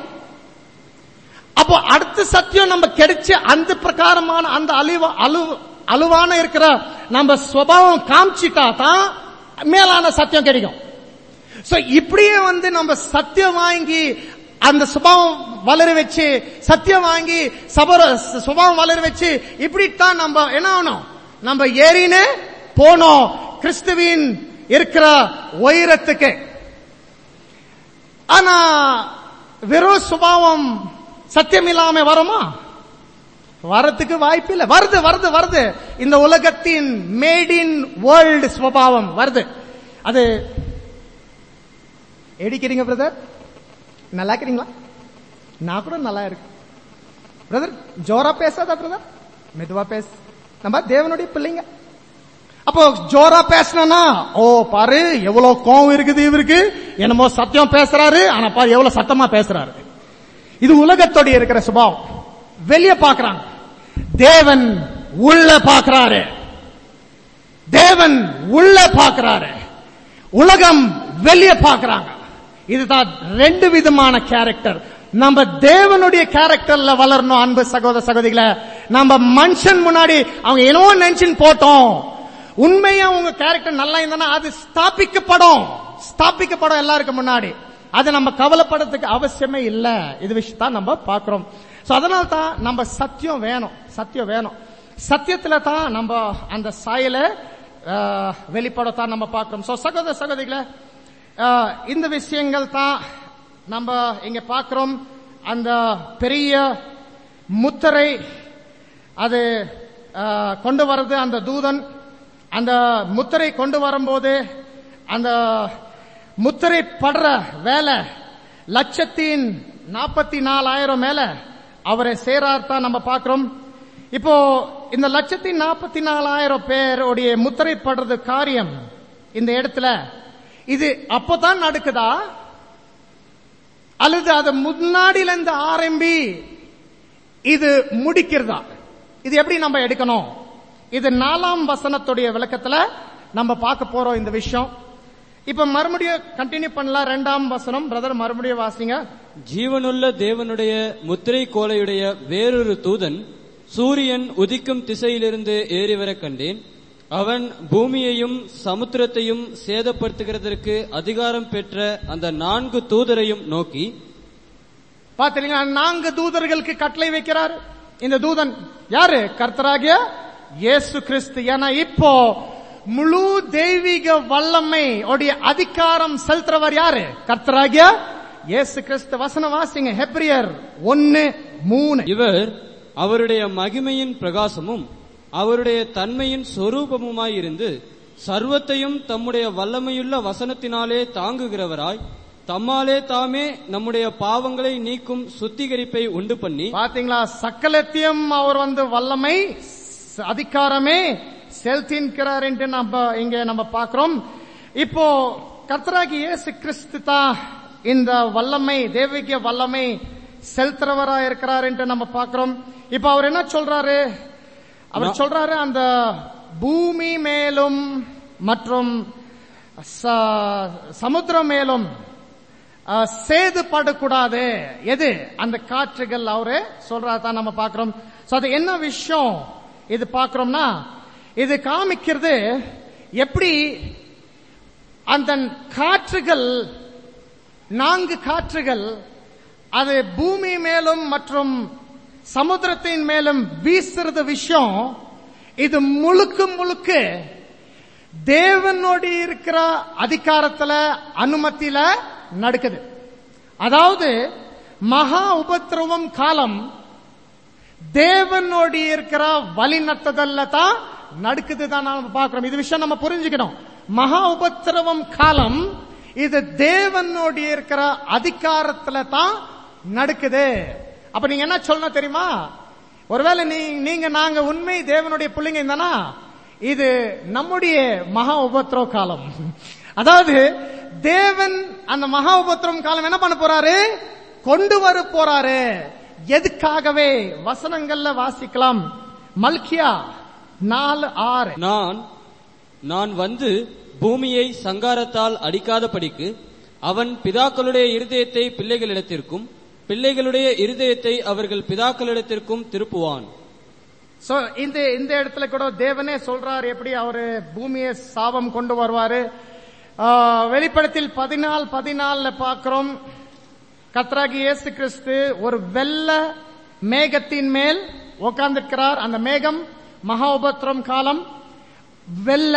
அப்போ அடுத்த சத்தியம் நம்ம கிடைச்சு அந்த பிரகாரமான அந்த அழிவு அழு அழுவான இருக்கிற நம்ம சுபாவம் காமிச்சிட்டா தான் மேலான சத்தியம் கிடைக்கும் சோ இப்படியே வந்து நம்ம சத்தியம் வாங்கி அந்த சுபாவம் வளர வச்சு சத்தியம் வாங்கி சபர சுபாவம் வளர வச்சு இப்படித்தான் நம்ம என்ன ஆகணும் நம்ம ஏறினே போனோம் கிறிஸ்துவின் இருக்கிற உயரத்துக்கு ஆனா வெறும் சுபாவம் சத்தியம் இல்லாம வருமா வரத்துக்கு வாய்ப்பு இல்ல வருது வருது வருது இந்த உலகத்தின் மேட் இன் வேர்ல்டு சுபாவம் வருது அது எடிக்கிறீங்க பிரதர் நல்லா இருக்கிறீங்களா நான் கூட நல்லா இருக்கு பிரதர் ஜோரா பேசாதா பிரதர் மெதுவா பேச நம்ம தேவனுடைய பிள்ளைங்க அப்போ ஜோரா பேசணும்னா ஓ பாரு எவ்வளவு கோவம் இருக்குது இவருக்கு என்னமோ சத்தியம் பேசுறாரு ஆனா பாரு எவ்வளவு சத்தமா பேசுறாரு இது உலகத்தோடைய இருக்கிற சுபாவம் வெளிய பாக்குறாங்க தேவன் உள்ள பாக்குறாரு தேவன் உள்ள பாக்குறாரு உலகம் வெளிய பாக்குறாங்க இதுதான் ரெண்டு விதமான கேரக்டர் நம்ம தேவனுடைய கேரக்டர்ல வளரணும் அன்பு சகோதர சகோதரிகளை நம்ம மனுஷன் முன்னாடி அவங்க என்னவோ நினைச்சுன்னு போட்டோம் உண்மையா உங்க கேரக்டர் நல்லா இருந்தா அது ஸ்தாபிக்கப்படும் ஸ்தாபிக்கப்படும் எல்லாருக்கும் முன்னாடி அது நம்ம கவலைப்படுறதுக்கு அவசியமே இல்ல இது விஷயத்தான் நம்ம பாக்குறோம் சோ அதனால தான் நம்ம சத்தியம் வேணும் சத்தியம் வேணும் சத்தியத்துல தான் நம்ம அந்த சாயல வெளிப்படத்தான் நம்ம பார்க்கிறோம் சோ சகோதர சகோதரிகளை ஆஹ், இந்த விஷயங்கள் தான் நம்ம இங்க பார்க்கிறோம் அந்த பெரிய முத்திரை அது ஆஹ், கொண்டு வர்றது அந்த தூதன் அந்த முத்திரை கொண்டு வரும்போது அந்த முத்திரை படுற வேலை லட்சத்தின் நாற்பத்தி நாலாயிரம் மேல அவரை சேரார்த்தான் நம்ம பார்க்கிறோம் இப்போ இந்த லட்சத்தி நாற்பத்தி நாலாயிரம் பேருடைய முத்திரை படுறது காரியம் இந்த இடத்துல இது அப்பதான் நடக்குதா அல்லது அது முன்னாடில இருந்து ஆரம்பி இது முடிக்கிறதா இது எப்படி நம்ம எடுக்கணும் இது நாலாம் வசனத்துடைய விளக்கத்துல நம்ம பார்க்க போறோம் இந்த விஷயம் இப்ப மறுபடியும் கண்டினியூ பண்ணலாம் ரெண்டாம் வசனம் பிரதர் மறுபடியும் வாசிங்க ஜீவனுள்ள தேவனுடைய முத்திரை கோலையுடைய வேறொரு தூதன் சூரியன் உதிக்கும் திசையிலிருந்து ஏறி வர கண்டேன் அவன் பூமியையும் சமுத்திரத்தையும் சேதப்படுத்துகிறதற்கு அதிகாரம் பெற்ற அந்த நான்கு தூதரையும் நோக்கி பாத்தீங்களா நான்கு தூதர்களுக்கு கட்டளை வைக்கிறார் இந்த தூதன் யாரு கர்த்தராகிய இயேசு கிறிஸ்து ஏன்னா இப்போ முழு தெய்வீக வல்லமை உடைய அதிகாரம் செலுத்துறவர் யாரு கர்த்தராகிய இயேசு கிறிஸ்து வசனம் வாசிங்க ஹெப்ரியர் ஒன்னு மூணு இவர் அவருடைய மகிமையின் பிரகாசமும் அவருடைய தன்மையின் சொரூபமுமாயிருந்து சர்வத்தையும் தம்முடைய வல்லமையுள்ள வசனத்தினாலே தாங்குகிறவராய் தம்மாலே தாமே நம்முடைய பாவங்களை நீக்கும் சுத்திகரிப்பை உண்டு பண்ணி பாத்தீங்களா சக்கலத்தையும் அவர் வந்து வல்லமை ச- அதிகாரமே செலுத்தின்கிறார் என்று நம்ம இங்க நம்ம பார்க்கிறோம் இப்போ கர்த்தராகி இயேசு கிறிஸ்து தான் இந்த வல்லமை தெய்வீக வல்லமை செலுத்துறவரா இருக்கிறார் என்று நம்ம பார்க்கிறோம் இப்போ அவர் என்ன சொல்றாரு அவர் சொல்றாரு அந்த பூமி மேலும் மற்றும் ச- சமுத்திரம் மேலும் அஹ், சேதுபடக்கூடாது எது அந்த காற்றுகள் அவரு சொல்றாரு தான் நம்ம பார்க்கிறோம் சோ அது என்ன விஷயம் இது பார்க்கிறோம்னா இது காமிக்கிறது எப்படி அந்த காற்றுகள் நான்கு காற்றுகள் அது பூமி மேலும் மற்றும் சமுத்திரத்தின் மேலும் வீசுறது விஷயம் இது முழுக்க முழுக்க தேவனோடு இருக்கிற அதிகாரத்துல அனுமதியில நடக்குது அதாவது மகா உபத்திரவம் காலம் தேவனோடு இருக்கிற வழிநடத்துதல்ல தான் நடக்குது தான் நாம பார்க்கிறோம் இது விஷயம் நம்ம புரிஞ்சுக்கணும் மகா உபத்திரவம் காலம் இது தேவனோடு இருக்கிற அதிகாரத்துல தான் நடக்குது அப்ப நீங்க என்ன சொல்லணும் தெரியுமா ஒருவேளை நீ நீங்க நாங்க உண்மை தேவனுடைய பிள்ளைங்க இருந்தானா இது நம்முடைய மகா உபத்திரவ காலம் அதாவது தேவன் அந்த மகா உபத்திரவம் காலம் என்ன பண்ண போறாரு கொண்டு வர போறாரு எதுக்காகவே வசனங்கள்ல வாசிக்கலாம் மல்கியா நாலு ஆறு நான் நான் வந்து பூமியை சங்காரத்தால் அடிக்காதபடிக்கு அவன் பிதாக்களுடைய இருதயத்தை பிள்ளைகளிடத்திற்கும் பிள்ளைகளுடைய இருதயத்தை அவர்கள் பிதாக்களிடத்திற்கும் திருப்புவான் சோ இந்த இந்த இடத்துல கூட தேவனே சொல்றாரு எப்படி அவரு பூமியை சாபம் கொண்டு வருவாரு ஆ, வெளிப்படத்தில் பதினாலு பதினாலுல பார்க்கிறோம் கத்ராகி இயேசு கிறிஸ்து ஒரு வெள்ள மேகத்தின் மேல் உட்கார்ந்திருக்கிறார் அந்த மேகம் மகா உபத்திரம் காலம் வெள்ள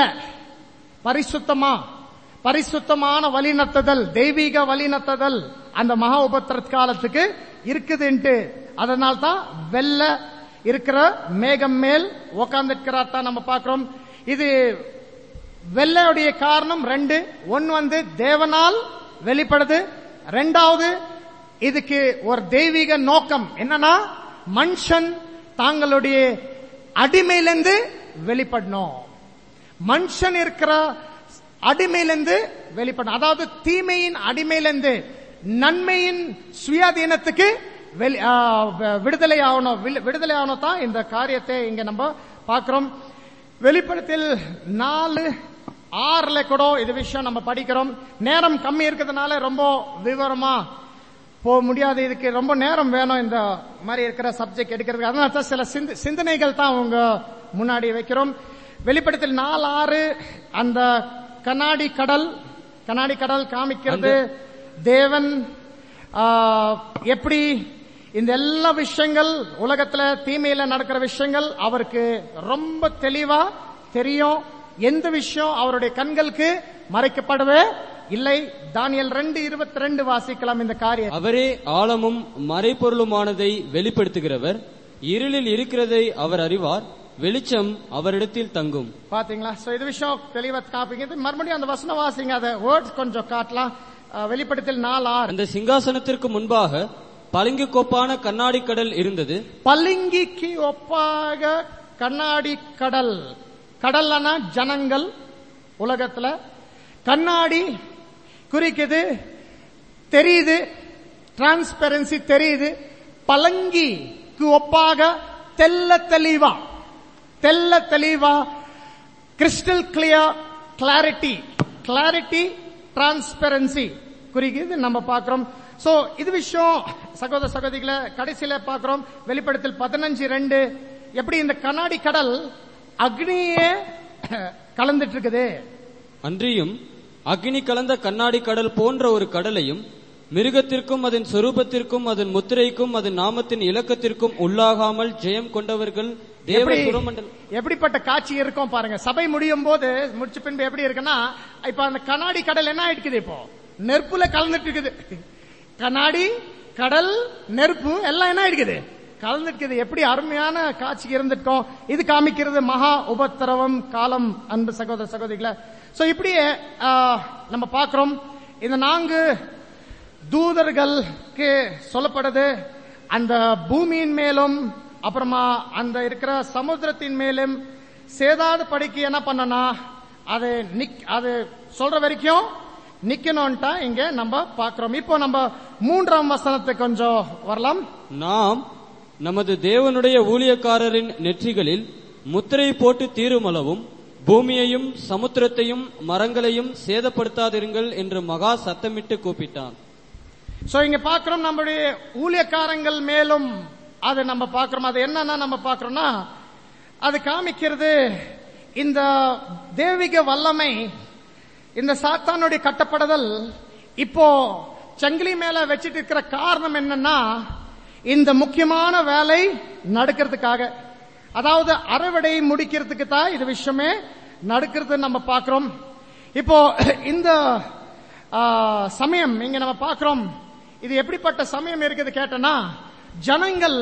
பரிசுத்தமா பரிசுத்தமான வழிநடத்துதல் தெய்வீக வழிநடத்துதல் அந்த மகா உபத்திர காலத்துக்கு இருக்குதுன்ட்டு அதனால தான் வெள்ள இருக்கிற மேகம் மேல் உக்காந்துருக்கிறார் தான் நம்ம பார்க்கிறோம் இது வெள்ளையுடைய காரணம் ரெண்டு ஒன்னு வந்து தேவனால் வெளிப்படுது ரெண்டாவது இதுக்கு ஒரு தெய்வீக நோக்கம் என்னன்னா மனுஷன் தாங்களுடைய அடிமையிலிருந்து வெளிப்படணும் மனுஷன் இருக்கிற அடிமையிலிருந்து வெளிப்படணும் அதாவது தீமையின் அடிமையிலிருந்து நன்மையின் சுயாதீனத்துக்கு வெளி- ஆ, வ- விடுதலை ஆகணும் வில்- விடுதலை ஆகணும் தான் இந்த காரியத்தை இங்க நம்ம பார்க்கிறோம் வெளிப்படத்தில் நாலு ஆறுல கூட இது விஷயம் நம்ம படிக்கிறோம் நேரம் கம்மி இருக்கிறதுனால ரொம்ப விவரமா போக முடியாது இதுக்கு ரொம்ப நேரம் வேணும் இந்த மாதிரி இருக்கிற சப்ஜெக்ட் எடுக்கிறதுக்கு அதனால தான் சில சிந்த- சிந்தனைகள் தான் உங்க முன்னாடி வைக்கிறோம் வெளிப்படத்தில் நாலு ஆறு அந்த கண்ணாடி கடல் கண்ணாடி கடல் காமிக்கிறது தேவன் ஆ, எப்படி இந்த எல்லா விஷயங்கள் உலகத்துல தீமையில நடக்கிற விஷயங்கள் அவருக்கு ரொம்ப தெளிவா தெரியும் எந்த விஷயம் அவருடைய கண்களுக்கு மறைக்கப்படவே இல்லை தானியல் ரெண்டு இருபத்தி ரெண்டு வாசிக்கலாம் இந்த காரியம் அவரே ஆழமும் மறைபொருளுமானதை வெளிப்படுத்துகிறவர் இருளில் இருக்கிறதை அவர் அறிவார் வெளிச்சம் அவரிடத்தில் தங்கும் பாத்தீங்களா சோ இது விஷயம் தெளிவா காப்பீங்க இது மறுபடியும் அந்த வசனம் வாசிங்க அதை வேர்ட்ஸ் கொஞ்சம் காட்டலாம் அஹ், வெளிப்படுத்தல் நாலு ஆறு அந்த சிங்காசனத்திற்கு முன்பாக பளிங்கு கோப்பான கண்ணாடி கடல் இருந்தது பளிங்கிக்கு ஒப்பாக கண்ணாடி கடல் கடல்லனா ஜனங்கள் உலகத்துல கண்ணாடி குறிக்குது தெரியுது டிரான்ஸ்பெரன்சி தெரியுது பளங்கிக்கு ஒப்பாக தெல்ல தெளிவா தெல்ல தெளிவா crystal clear clarity clarity transparency குறிக்குது நம்ம பார்க்கிறோம் சோ இது விஷயம் சகோதர சகோதரிகளை கடைசியில பார்க்கிறோம் வெளிப்படத்தில் பதினஞ்சு ரெண்டு எப்படி இந்த கண்ணாடி கடல் அக்னியே கலந்துட்டு இருக்குது அன்றியும் அக்னி கலந்த கண்ணாடி கடல் போன்ற ஒரு கடலையும் மிருகத்திற்கும் அதன் சொரூபத்திற்கும் அதன் முத்திரைக்கும் அதன் நாமத்தின் இலக்கத்திற்கும் உள்ளாகாமல் ஜெயம் கொண்டவர்கள் தேவ எப்படி- சுரமண்டல எப்படிப்பட்ட காட்சி இருக்கும் பாருங்க சபை முடியும் போது முடிச்ச பின்பு எப்படி இருக்குன்னா இப்ப அந்த கண்ணாடி கடல் என்ன ஆயிடுக்குது இப்போ நெருப்புல கலந்துட்டு இருக்குது கண்ணாடி கடல் நெருப்பு எல்லாம் என்ன ஆயிடுக்குது கலந்துட்டு எப்படி அருமையான காட்சி இருந்திருக்கும் இது காமிக்கிறது மகா உபத்திரவம் காலம் அன்பு சகோதர சகோதரிகளை சோ இப்படியே ஆ, நம்ம பார்க்கிறோம் இந்த நான்கு தூதர்களுக்கு சொல்லப்படுது அந்த பூமியின் மேலும் அப்புறமா அந்த இருக்கிற சமுத்திரத்தின் மேலும் சேதாத படிக்கு என்ன பண்ணனா அது நிக் அது சொல்ற வரைக்கும் நிக்கணும்ட்டா இங்க நம்ம பாக்குறோம் இப்போ நம்ம மூன்றாம் வசனத்துக்கு கொஞ்சம் வரலாம் நாம் நமது தேவனுடைய ஊழியக்காரரின் நெற்றிகளில் முத்திரை போட்டு தீருமளவும் பூமியையும் சமுத்திரத்தையும் மரங்களையும் சேதப்படுத்தாதிருங்கள் என்று மகா சத்தமிட்டு கூப்பிட்டான் சோ இங்க பாக்குறோம் நம்முடைய ஊழியக்காரங்கள் மேலும் அது நம்ம பாக்குறோம் அது என்னன்னா நம்ம பாக்குறோம்னா அது காமிக்கிறது இந்த தெய்வீக வல்லமை இந்த சாத்தானுடைய கட்டப்படுதல் இப்போ சங்கிலி மேல வச்சிட்டு இருக்கிற காரணம் என்னன்னா இந்த முக்கியமான வேலை நடக்கிறதுக்காக அதாவது அறுவடை முடிக்கிறதுக்கு தான் இது விஷயமே நடக்கிறது நம்ம பார்க்கிறோம் இப்போ இந்த ஆ, சமயம் இங்க நம்ம பார்க்கிறோம் இது எப்படிப்பட்ட சமயம் இருக்குது கேட்டனா ஜனங்கள்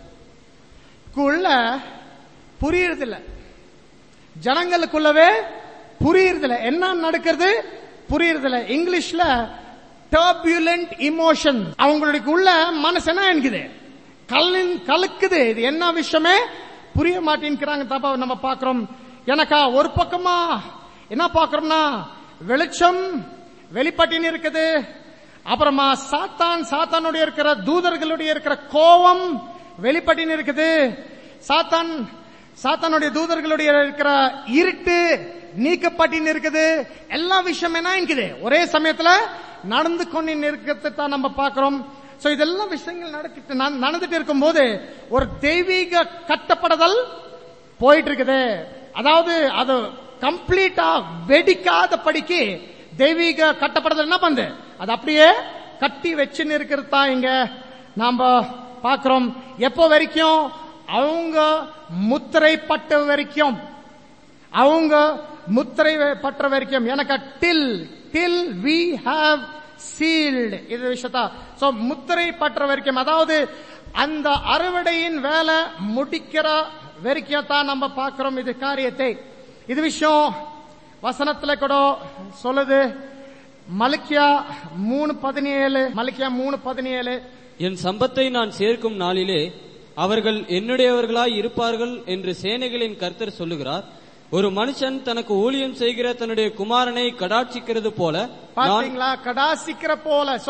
குள்ள புரியறதில்ல ஜனங்களுக்குள்ளவே புரியறதில்ல என்ன நடக்கிறது புரியறதில்ல இங்கிலீஷ்ல டர்புலண்ட் இமோஷன் அவங்களுடைய உள்ள மனசு என்ன இருக்குது கல்லின் கலக்குது இது என்ன விஷயமே புரிய மாட்டேங்கிறாங்க தப்பா நம்ம பாக்குறோம் எனக்கா ஒரு பக்கமா என்ன பாக்குறோம்னா வெளிச்சம் வெளிப்பட்டின்னு இருக்குது அப்புறமா சாத்தான் சாத்தானுடைய இருக்கிற தூதர்களுடைய இருக்கிற கோபம் வெளிப்பட்டின்னு இருக்குது சாத்தான் சாத்தானுடைய தூதர்களுடைய இருக்கிற இருட்டு நீக்கப்பட்டின்னு இருக்குது எல்லா விஷயம் என்ன இருக்குது ஒரே சமயத்துல நடந்து கொண்டு இருக்கிறது தான் நம்ம பார்க்கிறோம் சோ இதெல்லாம் விஷயங்கள் நடக்கிட்டு நட- நடந்துட்டு இருக்கும்போது ஒரு தெய்வீக கட்டப்படுதல் போயிட்டு இருக்குது அதாவது அது கம்ப்ளீட்டா வெடிக்காத படிக்கு தெய்வீக கட்டப்படுதல் என்ன பண்ணுது அது அப்படியே கட்டி வச்சுன்னு இருக்கிறது தான் இங்க நாம பார்க்கிறோம் எப்போ வரைக்கும் அவங்க முத்திரை பட்ட வரைக்கும் அவங்க முத்திரை பற்ற வரைக்கும் எனக்கு till till we have sealed இது விஷயத்தா சோ முத்திரை பற்ற வரைக்கும் அதாவது அந்த அறுவடையின் வேலை முடிக்கிற வரைக்கும் தான் நம்ம பார்க்கிறோம் இது காரியத்தை இது விஷயம் வசனத்துல கூட சொல்லுது மலிக்கியா மூணு பதினேழு மலிக்கியா மூணு பதினேழு என் சம்பத்தை நான் சேர்க்கும் நாளிலே அவர்கள் என்னுடையவர்களாய் இருப்பார்கள் என்று சேனைகளின் கர்த்தர் சொல்லுகிறார் ஒரு மனுஷன் தனக்கு ஊழியம் செய்கிற தன்னுடைய குமாரனை கடாட்சிக்கிறது போல நான் பாத்தீங்களா கடாசிக்கிற போல சோ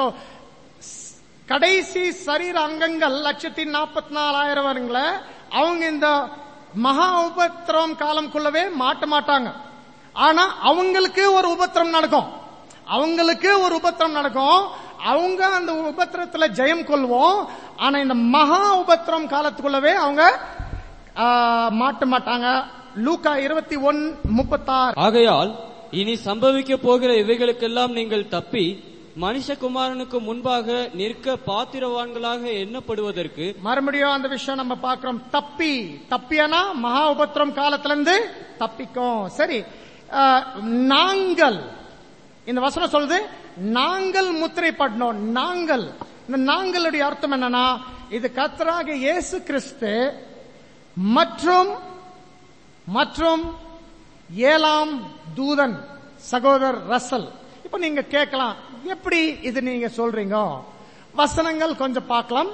கடைசி சரீர அங்கங்கள் லட்சத்தி நாற்பத்தி நாலாயிரம் வருங்கள அவங்க இந்த மகா உபத்திரம் காலம்குள்ளவே மாட்ட மாட்டாங்க ஆனா அவங்களுக்கு ஒரு உபத்திரம் நடக்கும் அவங்களுக்கு ஒரு உபத்திரம் நடக்கும் அவங்க அந்த உபத்திரத்துல ஜெயம் கொள்வோம் ஆனா இந்த மகா உபத்திரம் காலத்துக்குள்ளவே அவங்க ஆ, மாட்ட மாட்டாங்க லூக்கா இருபத்தி ஒன் முப்பத்தாறு ஆகையால் இனி சம்பவிக்க போகிற இவைகளுக்கெல்லாம் நீங்கள் தப்பி மனுஷகுமாரனுக்கு முன்பாக நிற்க பாத்திரவான்களாக எண்ணப்படுவதற்கு மறுபடியும் அந்த விஷயம் நம்ம பார்க்கிறோம் தப்பி தப்பியனா மகா உபத்திரம் காலத்துல இருந்து தப்பிக்கும் சரி அஹ், நாங்கள் இந்த வசனம் சொல்லுது நாங்கள் முத்திரை படணும் நாங்கள் இந்த நாங்களுடைய அர்த்தம் என்னன்னா இது கத்தராக இயேசு கிறிஸ்து மற்றும் மற்றும் ஏழாம் தூதன் சகோதரர் ரசல் இப்ப நீங்க கேட்கலாம் எப்படி இது நீங்க சொல்றீங்க வசனங்கள் கொஞ்சம் பார்க்கலாம்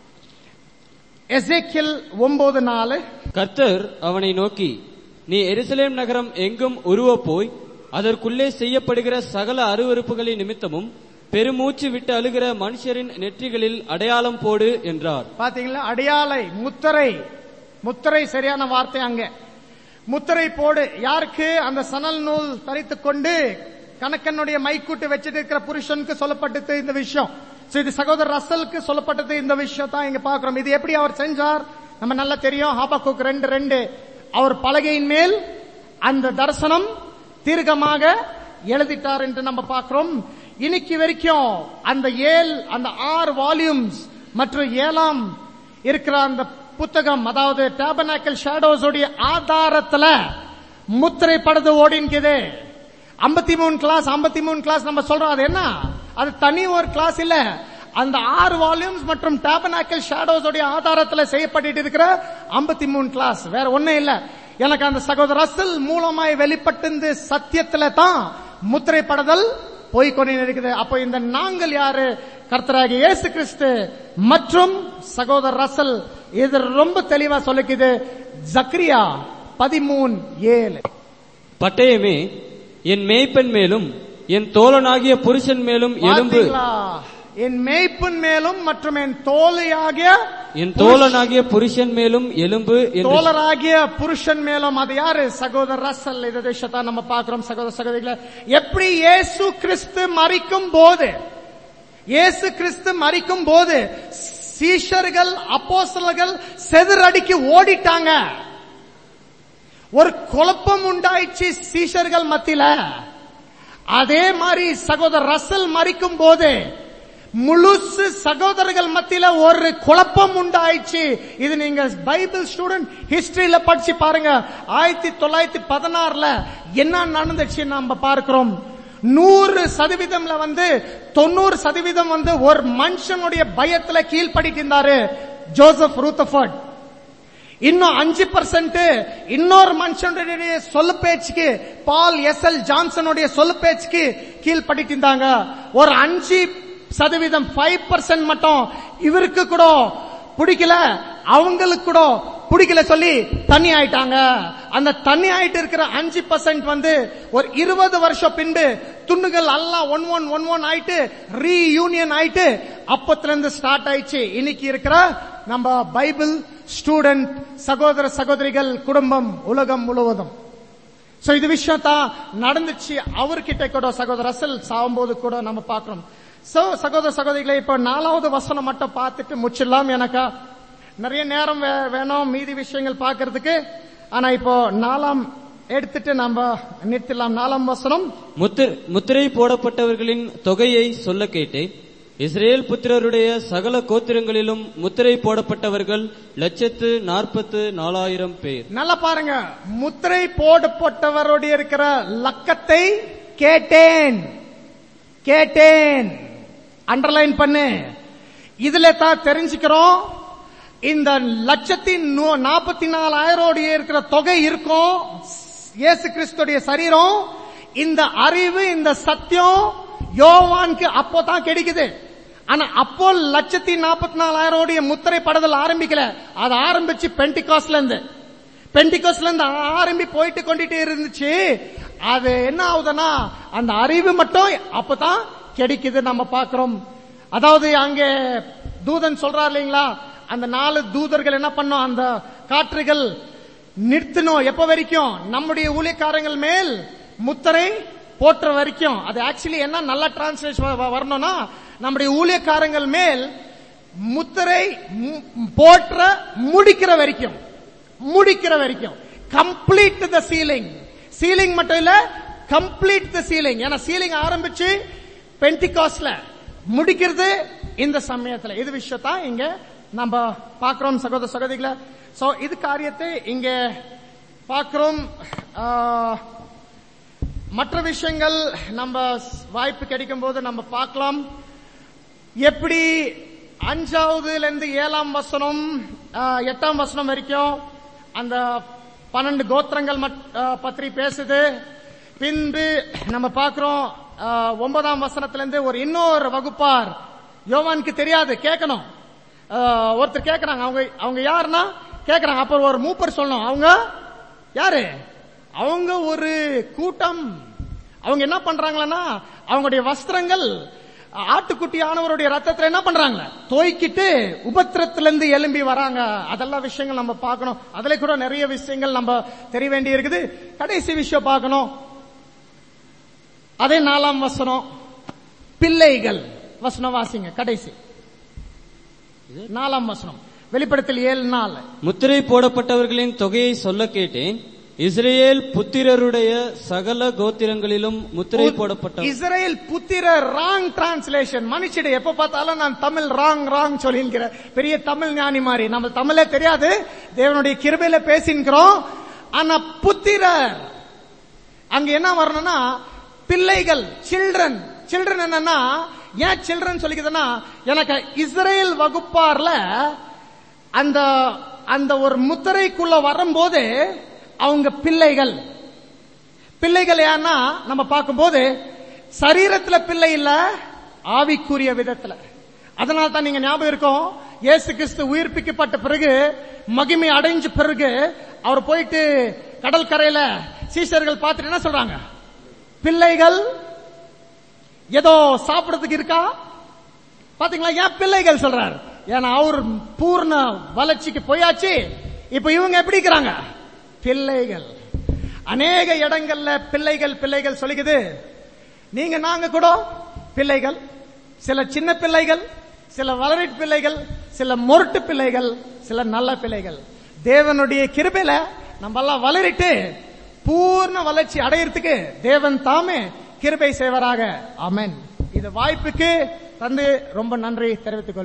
எசேக்கியல் ஒன்பது நாலு கர்த்தர் அவனை நோக்கி நீ எருசலேம் நகரம் எங்கும் உருவப் போய் அதற்குள்ளே செய்யப்படுகிற சகல அருவருப்புகளின் நிமித்தமும் பெருமூச்சு விட்டு அழுகிற மனுஷரின் நெற்றிகளில் அடையாளம் போடு என்றார் பாத்தீங்களா அடையாளை முத்திரை முத்திரை சரியான வார்த்தை அங்க முத்திரை போடு யாருக்கு அந்த சணல் நூல் தரித்துக் கொண்டு கணக்கனுடைய மைக்கூட்டு வச்சிட்டு இருக்கிற புருஷனுக்கு சொல்லப்பட்டது இந்த விஷயம் So, இது சகோதரர் ரசலுக்கு சொல்லப்பட்டது இந்த விஷயம் தான் இங்க பாக்குறோம் இது எப்படி அவர் செஞ்சார் நம்ம நல்லா தெரியும் ஹாபாக்குக் ரெண்டு ரெண்டு அவர் பலகையின் மேல் அந்த தரிசனம் தீர்க்கமாக எழுதிட்டார் என்று நம்ம பார்க்கிறோம் இன்னைக்கு வரைக்கும் அந்த ஏழ் அந்த ஆறு வால்யூம்ஸ் மற்றும் ஏழாம் இருக்கிற அந்த புத்தகம் அதாவது டேபனாக்கல் ஷேடோஸ் உடைய ஆதாரத்துல முத்திரை படுது ஓடின்குது ஐம்பத்தி மூணு கிளாஸ் ஐம்பத்தி மூணு கிளாஸ் நம்ம சொல்றோம் அது என்ன அது தனி ஒரு கிளாஸ் இல்ல அந்த ஆறு வால்யூம்ஸ் மற்றும் டேபனாக்கல் ஷேடோஸ் உடைய ஆதாரத்துல செய்யப்பட்டு இருக்கிற ஐம்பத்தி மூணு கிளாஸ் வேற ஒண்ணும் இல்ல எனக்கு அந்த சகோதர ரசல் மூலமாய் வெளிப்பட்டிருந்து சத்தியத்துல தான் முத்திரை படுதல் போய்க்கொண்டே இருக்குது அப்போ இந்த நாங்கள் யாரு கர்த்தராகிய இயேசு கிறிஸ்து மற்றும் சகோதரர் ரசல் இது ரொம்ப தெளிவா சொல்லிக்குது ஜக்ரியா பதிமூன் ஏழு பட்டயமே என் மேய்ப்பன் மேலும் என் தோழனாகிய புருஷன் மேலும் எலும்பு பாத்தீங்களா? என் மேய்ப்பன் மேலும் மற்றும் என் தோலையாகிய என் தோழனாகிய புருஷன் மேலும் எலும்பு என்று தோழராகிய புருஷன் மேலும் அது யாரு சகோதரர் ரசல் இது விஷயத்தை நம்ம பார்க்கிறோம் சகோதர சகோதரிகளை எப்படி இயேசு கிறிஸ்து மறிக்கும் போது இயேசு கிறிஸ்து மறிக்கும் போது சீஷர்கள் அப்போஸ்தலர்கள் செதறடிக்கு ஓடிட்டாங்க ஒரு குழப்பம் உண்டாயிடுச்சு சீஷர்கள் மத்தியில அதே மாதிரி சகோதரர் ரசல் மறிக்கும் போது முழுசு சகோதரர்கள் மத்தியில ஒரு குழப்பம் உண்டாயிடுச்சு இது நீங்க பைபிள் ஸ்டூடெண்ட் ஹிஸ்டரியில படிச்சு பாருங்க ஆயிரத்தி தொள்ளாயிரத்தி பதினாறுல என்ன நடந்துச்சு நம்ம பார்க்கிறோம் நூறு சதவீதம்ல வந்து தொண்ணூறு சதவீதம் வந்து ஒரு மனுஷனுடைய பயத்துல கீழ்படிட்டு இருந்தாரு ஜோசப் ரூத்தஃபர்ட் இன்னும் அஞ்சு பர்சன்ட் இன்னொரு மனுஷனுடைய சொல்லு பேச்சுக்கு பால் எஸ் எல் ஜான்சனுடைய சொல்லு பேச்சுக்கு கீழ்படிட்டு இருந்தாங்க ஒரு அஞ்சு சதவீதம் ஃபைவ் பர்சன்ட் மட்டும் இவருக்கு கூட பிடிக்கல அவங்களுக்கு கூட பிடிக்கல சொல்லி தண்ணி ஆயிட்டாங்க அந்த தண்ணி ஆயிட்டு இருக்கிற அஞ்சு பர்சன்ட் வந்து ஒரு இருபது வருஷம் பின்பு துண்டுகள் எல்லாம் ஒன் ஒன் ஒன் ஒன் ஆயிட்டு ரீயூனியன் ஆயிட்டு அப்பத்துல இருந்து ஸ்டார்ட் ஆயிடுச்சு இன்னைக்கு இருக்கிற நம்ம பைபிள் ஸ்டூடெண்ட் சகோதர சகோதரிகள் குடும்பம் உலகம் முழுவதும் சோ இது விஷயம் தான் நடந்துச்சு அவர்கிட்ட கூட சகோதர ரசல் சாகும்போது கூட நம்ம பார்க்கிறோம் சோ சகோதர சகோதரிகளை இப்ப நாலாவது வசனம் மட்டும் பார்த்துட்டு முச்சிடலாம் எனக்கா நிறைய நேரம் வே- வேணும் மீதி விஷயங்கள் பார்க்கிறதுக்கு ஆனா இப்போ நாலாம் எடுத்துட்டு நம்ம நிறுத்திடலாம் நாலாம் வசனம் முத்திர- முத்திரை போடப்பட்டவர்களின் தொகையை சொல்ல கேட்டேன் இஸ்ரேல் புத்திரருடைய சகல கோத்திரங்களிலும் முத்திரை போடப்பட்டவர்கள் லட்சத்து நாற்பத்து நாலாயிரம் பேர் நல்லா பாருங்க முத்திரை போடப்பட்டவருடைய இருக்கிற லக்கத்தை கேட்டேன் கேட்டேன் அண்டர்லைன் பண்ணு இதுல தான் தெரிஞ்சுக்கிறோம் இந்த லட்சத்தி நாற்பத்தி நாலாயிரம் இருக்கிற தொகை இருக்கும் இயேசு கிறிஸ்துடைய சரீரம் இந்த அறிவு இந்த சத்தியம் யோவானுக்கு அப்போதான் கிடைக்குது ஆனா அப்போ லட்சத்தி நாற்பத்தி நாலாயிரம் முத்திரை படுதல் ஆரம்பிக்கல அது ஆரம்பிச்சு பென்டிகாஸ்ல இருந்து பென்டிகோஸ்ல இருந்து ஆரம்பி போயிட்டு கொண்டுட்டே இருந்துச்சு அது என்ன ஆகுதுன்னா அந்த அறிவு மட்டும் அப்பதான் கிடைக்குது நம்ம பார்க்கிறோம் அதாவது அங்கே தூதன் சொல்றார் இல்லைங்களா அந்த நாலு தூதர்கள் என்ன பண்ணோம் அந்த காற்றுகள் நிறுத்தணும் எப்ப வரைக்கும் நம்முடைய ஊழியக்காரங்கள் மேல் முத்திரை போற்ற வரைக்கும் அது ஆக்சுவலி என்ன நல்ல டிரான்ஸ்லேஷன் வரணும்னா நம்முடைய ஊழியக்காரங்கள் மேல் முத்திரை மு- போற்ற முடிக்கிற வரைக்கும் முடிக்கிற வரைக்கும் கம்ப்ளீட் த சீலிங் சீலிங் மட்டும் இல்ல கம்ப்ளீட் த சீலிங் ஏன்னா சீலிங் ஆரம்பிச்சு பென்டிகாஸ்ல முடிக்கிறது இந்த சமயத்துல இது விஷயத்தா இங்க நம்ம பார்க்கிறோம் சகோதர சகோதரிகளை சோ இது காரியத்தை இங்க பார்க்கிறோம் ஆ, மற்ற விஷயங்கள் நம்ம வாய்ப்பு கிடைக்கும் போது நம்ம பார்க்கலாம் எப்படி அஞ்சாவதுல இருந்து ஏழாம் வசனம் ஆ, எட்டாம் வசனம் வரைக்கும் அந்த பன்னெண்டு கோத்திரங்கள் மட்- ஆ, பற்றி பேசுது பின்பு நம்ம பார்க்கிறோம் ஆ, ஒன்பதாம் வசனத்துல இருந்து ஒரு இன்னொரு வகுப்பார் யோவானுக்கு தெரியாது கேட்கணும் ஆ, ஒருத்தர் கேட்கறாங்க அவங்க அவங்க யாருன்னா கேட்கறாங்க அப்ப ஒரு மூப்பர் சொல்லணும் அவங்க யாரு அவங்க ஒரு கூட்டம் அவங்க என்ன பண்றாங்களன்னா அவங்களுடைய வஸ்திரங்கள் ஆட்டுக்குட்டியானவருடைய ரத்தத்துல என்ன பண்றாங்க தோய்க்கிட்டு உபத்திரத்துல இருந்து எழும்பி வராங்க அதெல்லாம் விஷயங்கள் நம்ம பார்க்கணும் அதுல கூட நிறைய விஷயங்கள் நம்ம தெரிய வேண்டி இருக்குது கடைசி விஷயம் பார்க்கணும் அதே நாலாம் வசனம் பிள்ளைகள் வசனம் வாசிங்க கடைசி நாலாம் வசனம் வெளிப்படத்தில் ஏழு நாள் முத்திரை போடப்பட்டவர்களின் தொகையை சொல்ல கேட்டேன் இஸ்ரேல் புத்திரருடைய சகல கோத்திரங்களிலும் முத்திரை போடப்பட்ட இஸ்ரேல் புத்திர ராங் டிரான்ஸ்லேஷன் மன்னிச்சிடு எப்ப பார்த்தாலும் நான் தமிழ் ராங் ராங் சொல்லியிருக்கிறேன் பெரிய தமிழ் ஞானி மாதிரி நம்ம தமிழே தெரியாது தேவனுடைய கிருபையில பேசின்கிறோம் ஆனா புத்திரர் அங்க என்ன வரணும்னா பிள்ளைகள் சில்ட்ரன் சில்ட்ரன் என்னன்னா ஏன் சில்ட்ரன் சொல்லிக்குதுன்னா எனக்கு இஸ்ரேல் வகுப்பார்ல அந்த அந்த ஒரு முத்திரைக்குள்ள வரும்போது அவங்க பிள்ளைகள் பிள்ளைகள் யாருன்னா நம்ம பார்க்கும்போது சரீரத்துல பிள்ளை இல்ல ஆவிக்குரிய விதத்துல அதனால தான் நீங்க ஞாபகம் இருக்கும் இயேசு கிறிஸ்து உயிர்ப்பிக்கப்பட்ட பிறகு மகிமை அடைஞ்ச பிறகு அவர் போயிட்டு கடல் கரையில சீஷர்கள் பார்த்துட்டு என்ன சொல்றாங்க பிள்ளைகள் ஏதோ சாப்பிடறதுக்கு இருக்கா பாத்தீங்களா ஏன் பிள்ளைகள் சொல்றாரு ஏன்னா அவர் பூர்ண வளர்ச்சிக்கு போயாச்சு இப்ப இவங்க எப்படி இருக்கிறாங்க பிள்ளைகள் அநேக இடங்கள்ல பிள்ளைகள் பிள்ளைகள் சொல்லிக்குது நீங்க நாங்க கூட பிள்ளைகள் சில சின்ன பிள்ளைகள் சில வளரிட்டு பிள்ளைகள் சில மொரட்டு பிள்ளைகள் சில நல்ல பிள்ளைகள் தேவனுடைய கிருபையில நம்ம எல்லாம் வளரிட்டு பூர்ண வளர்ச்சி அடையறதுக்கு தேவன் தாமே கிருபை செய்வராக ஆமென் இது வாய்ப்புக்கு தந்து ரொம்ப நன்றி தெரிவித்துக் கொள்கிறேன்.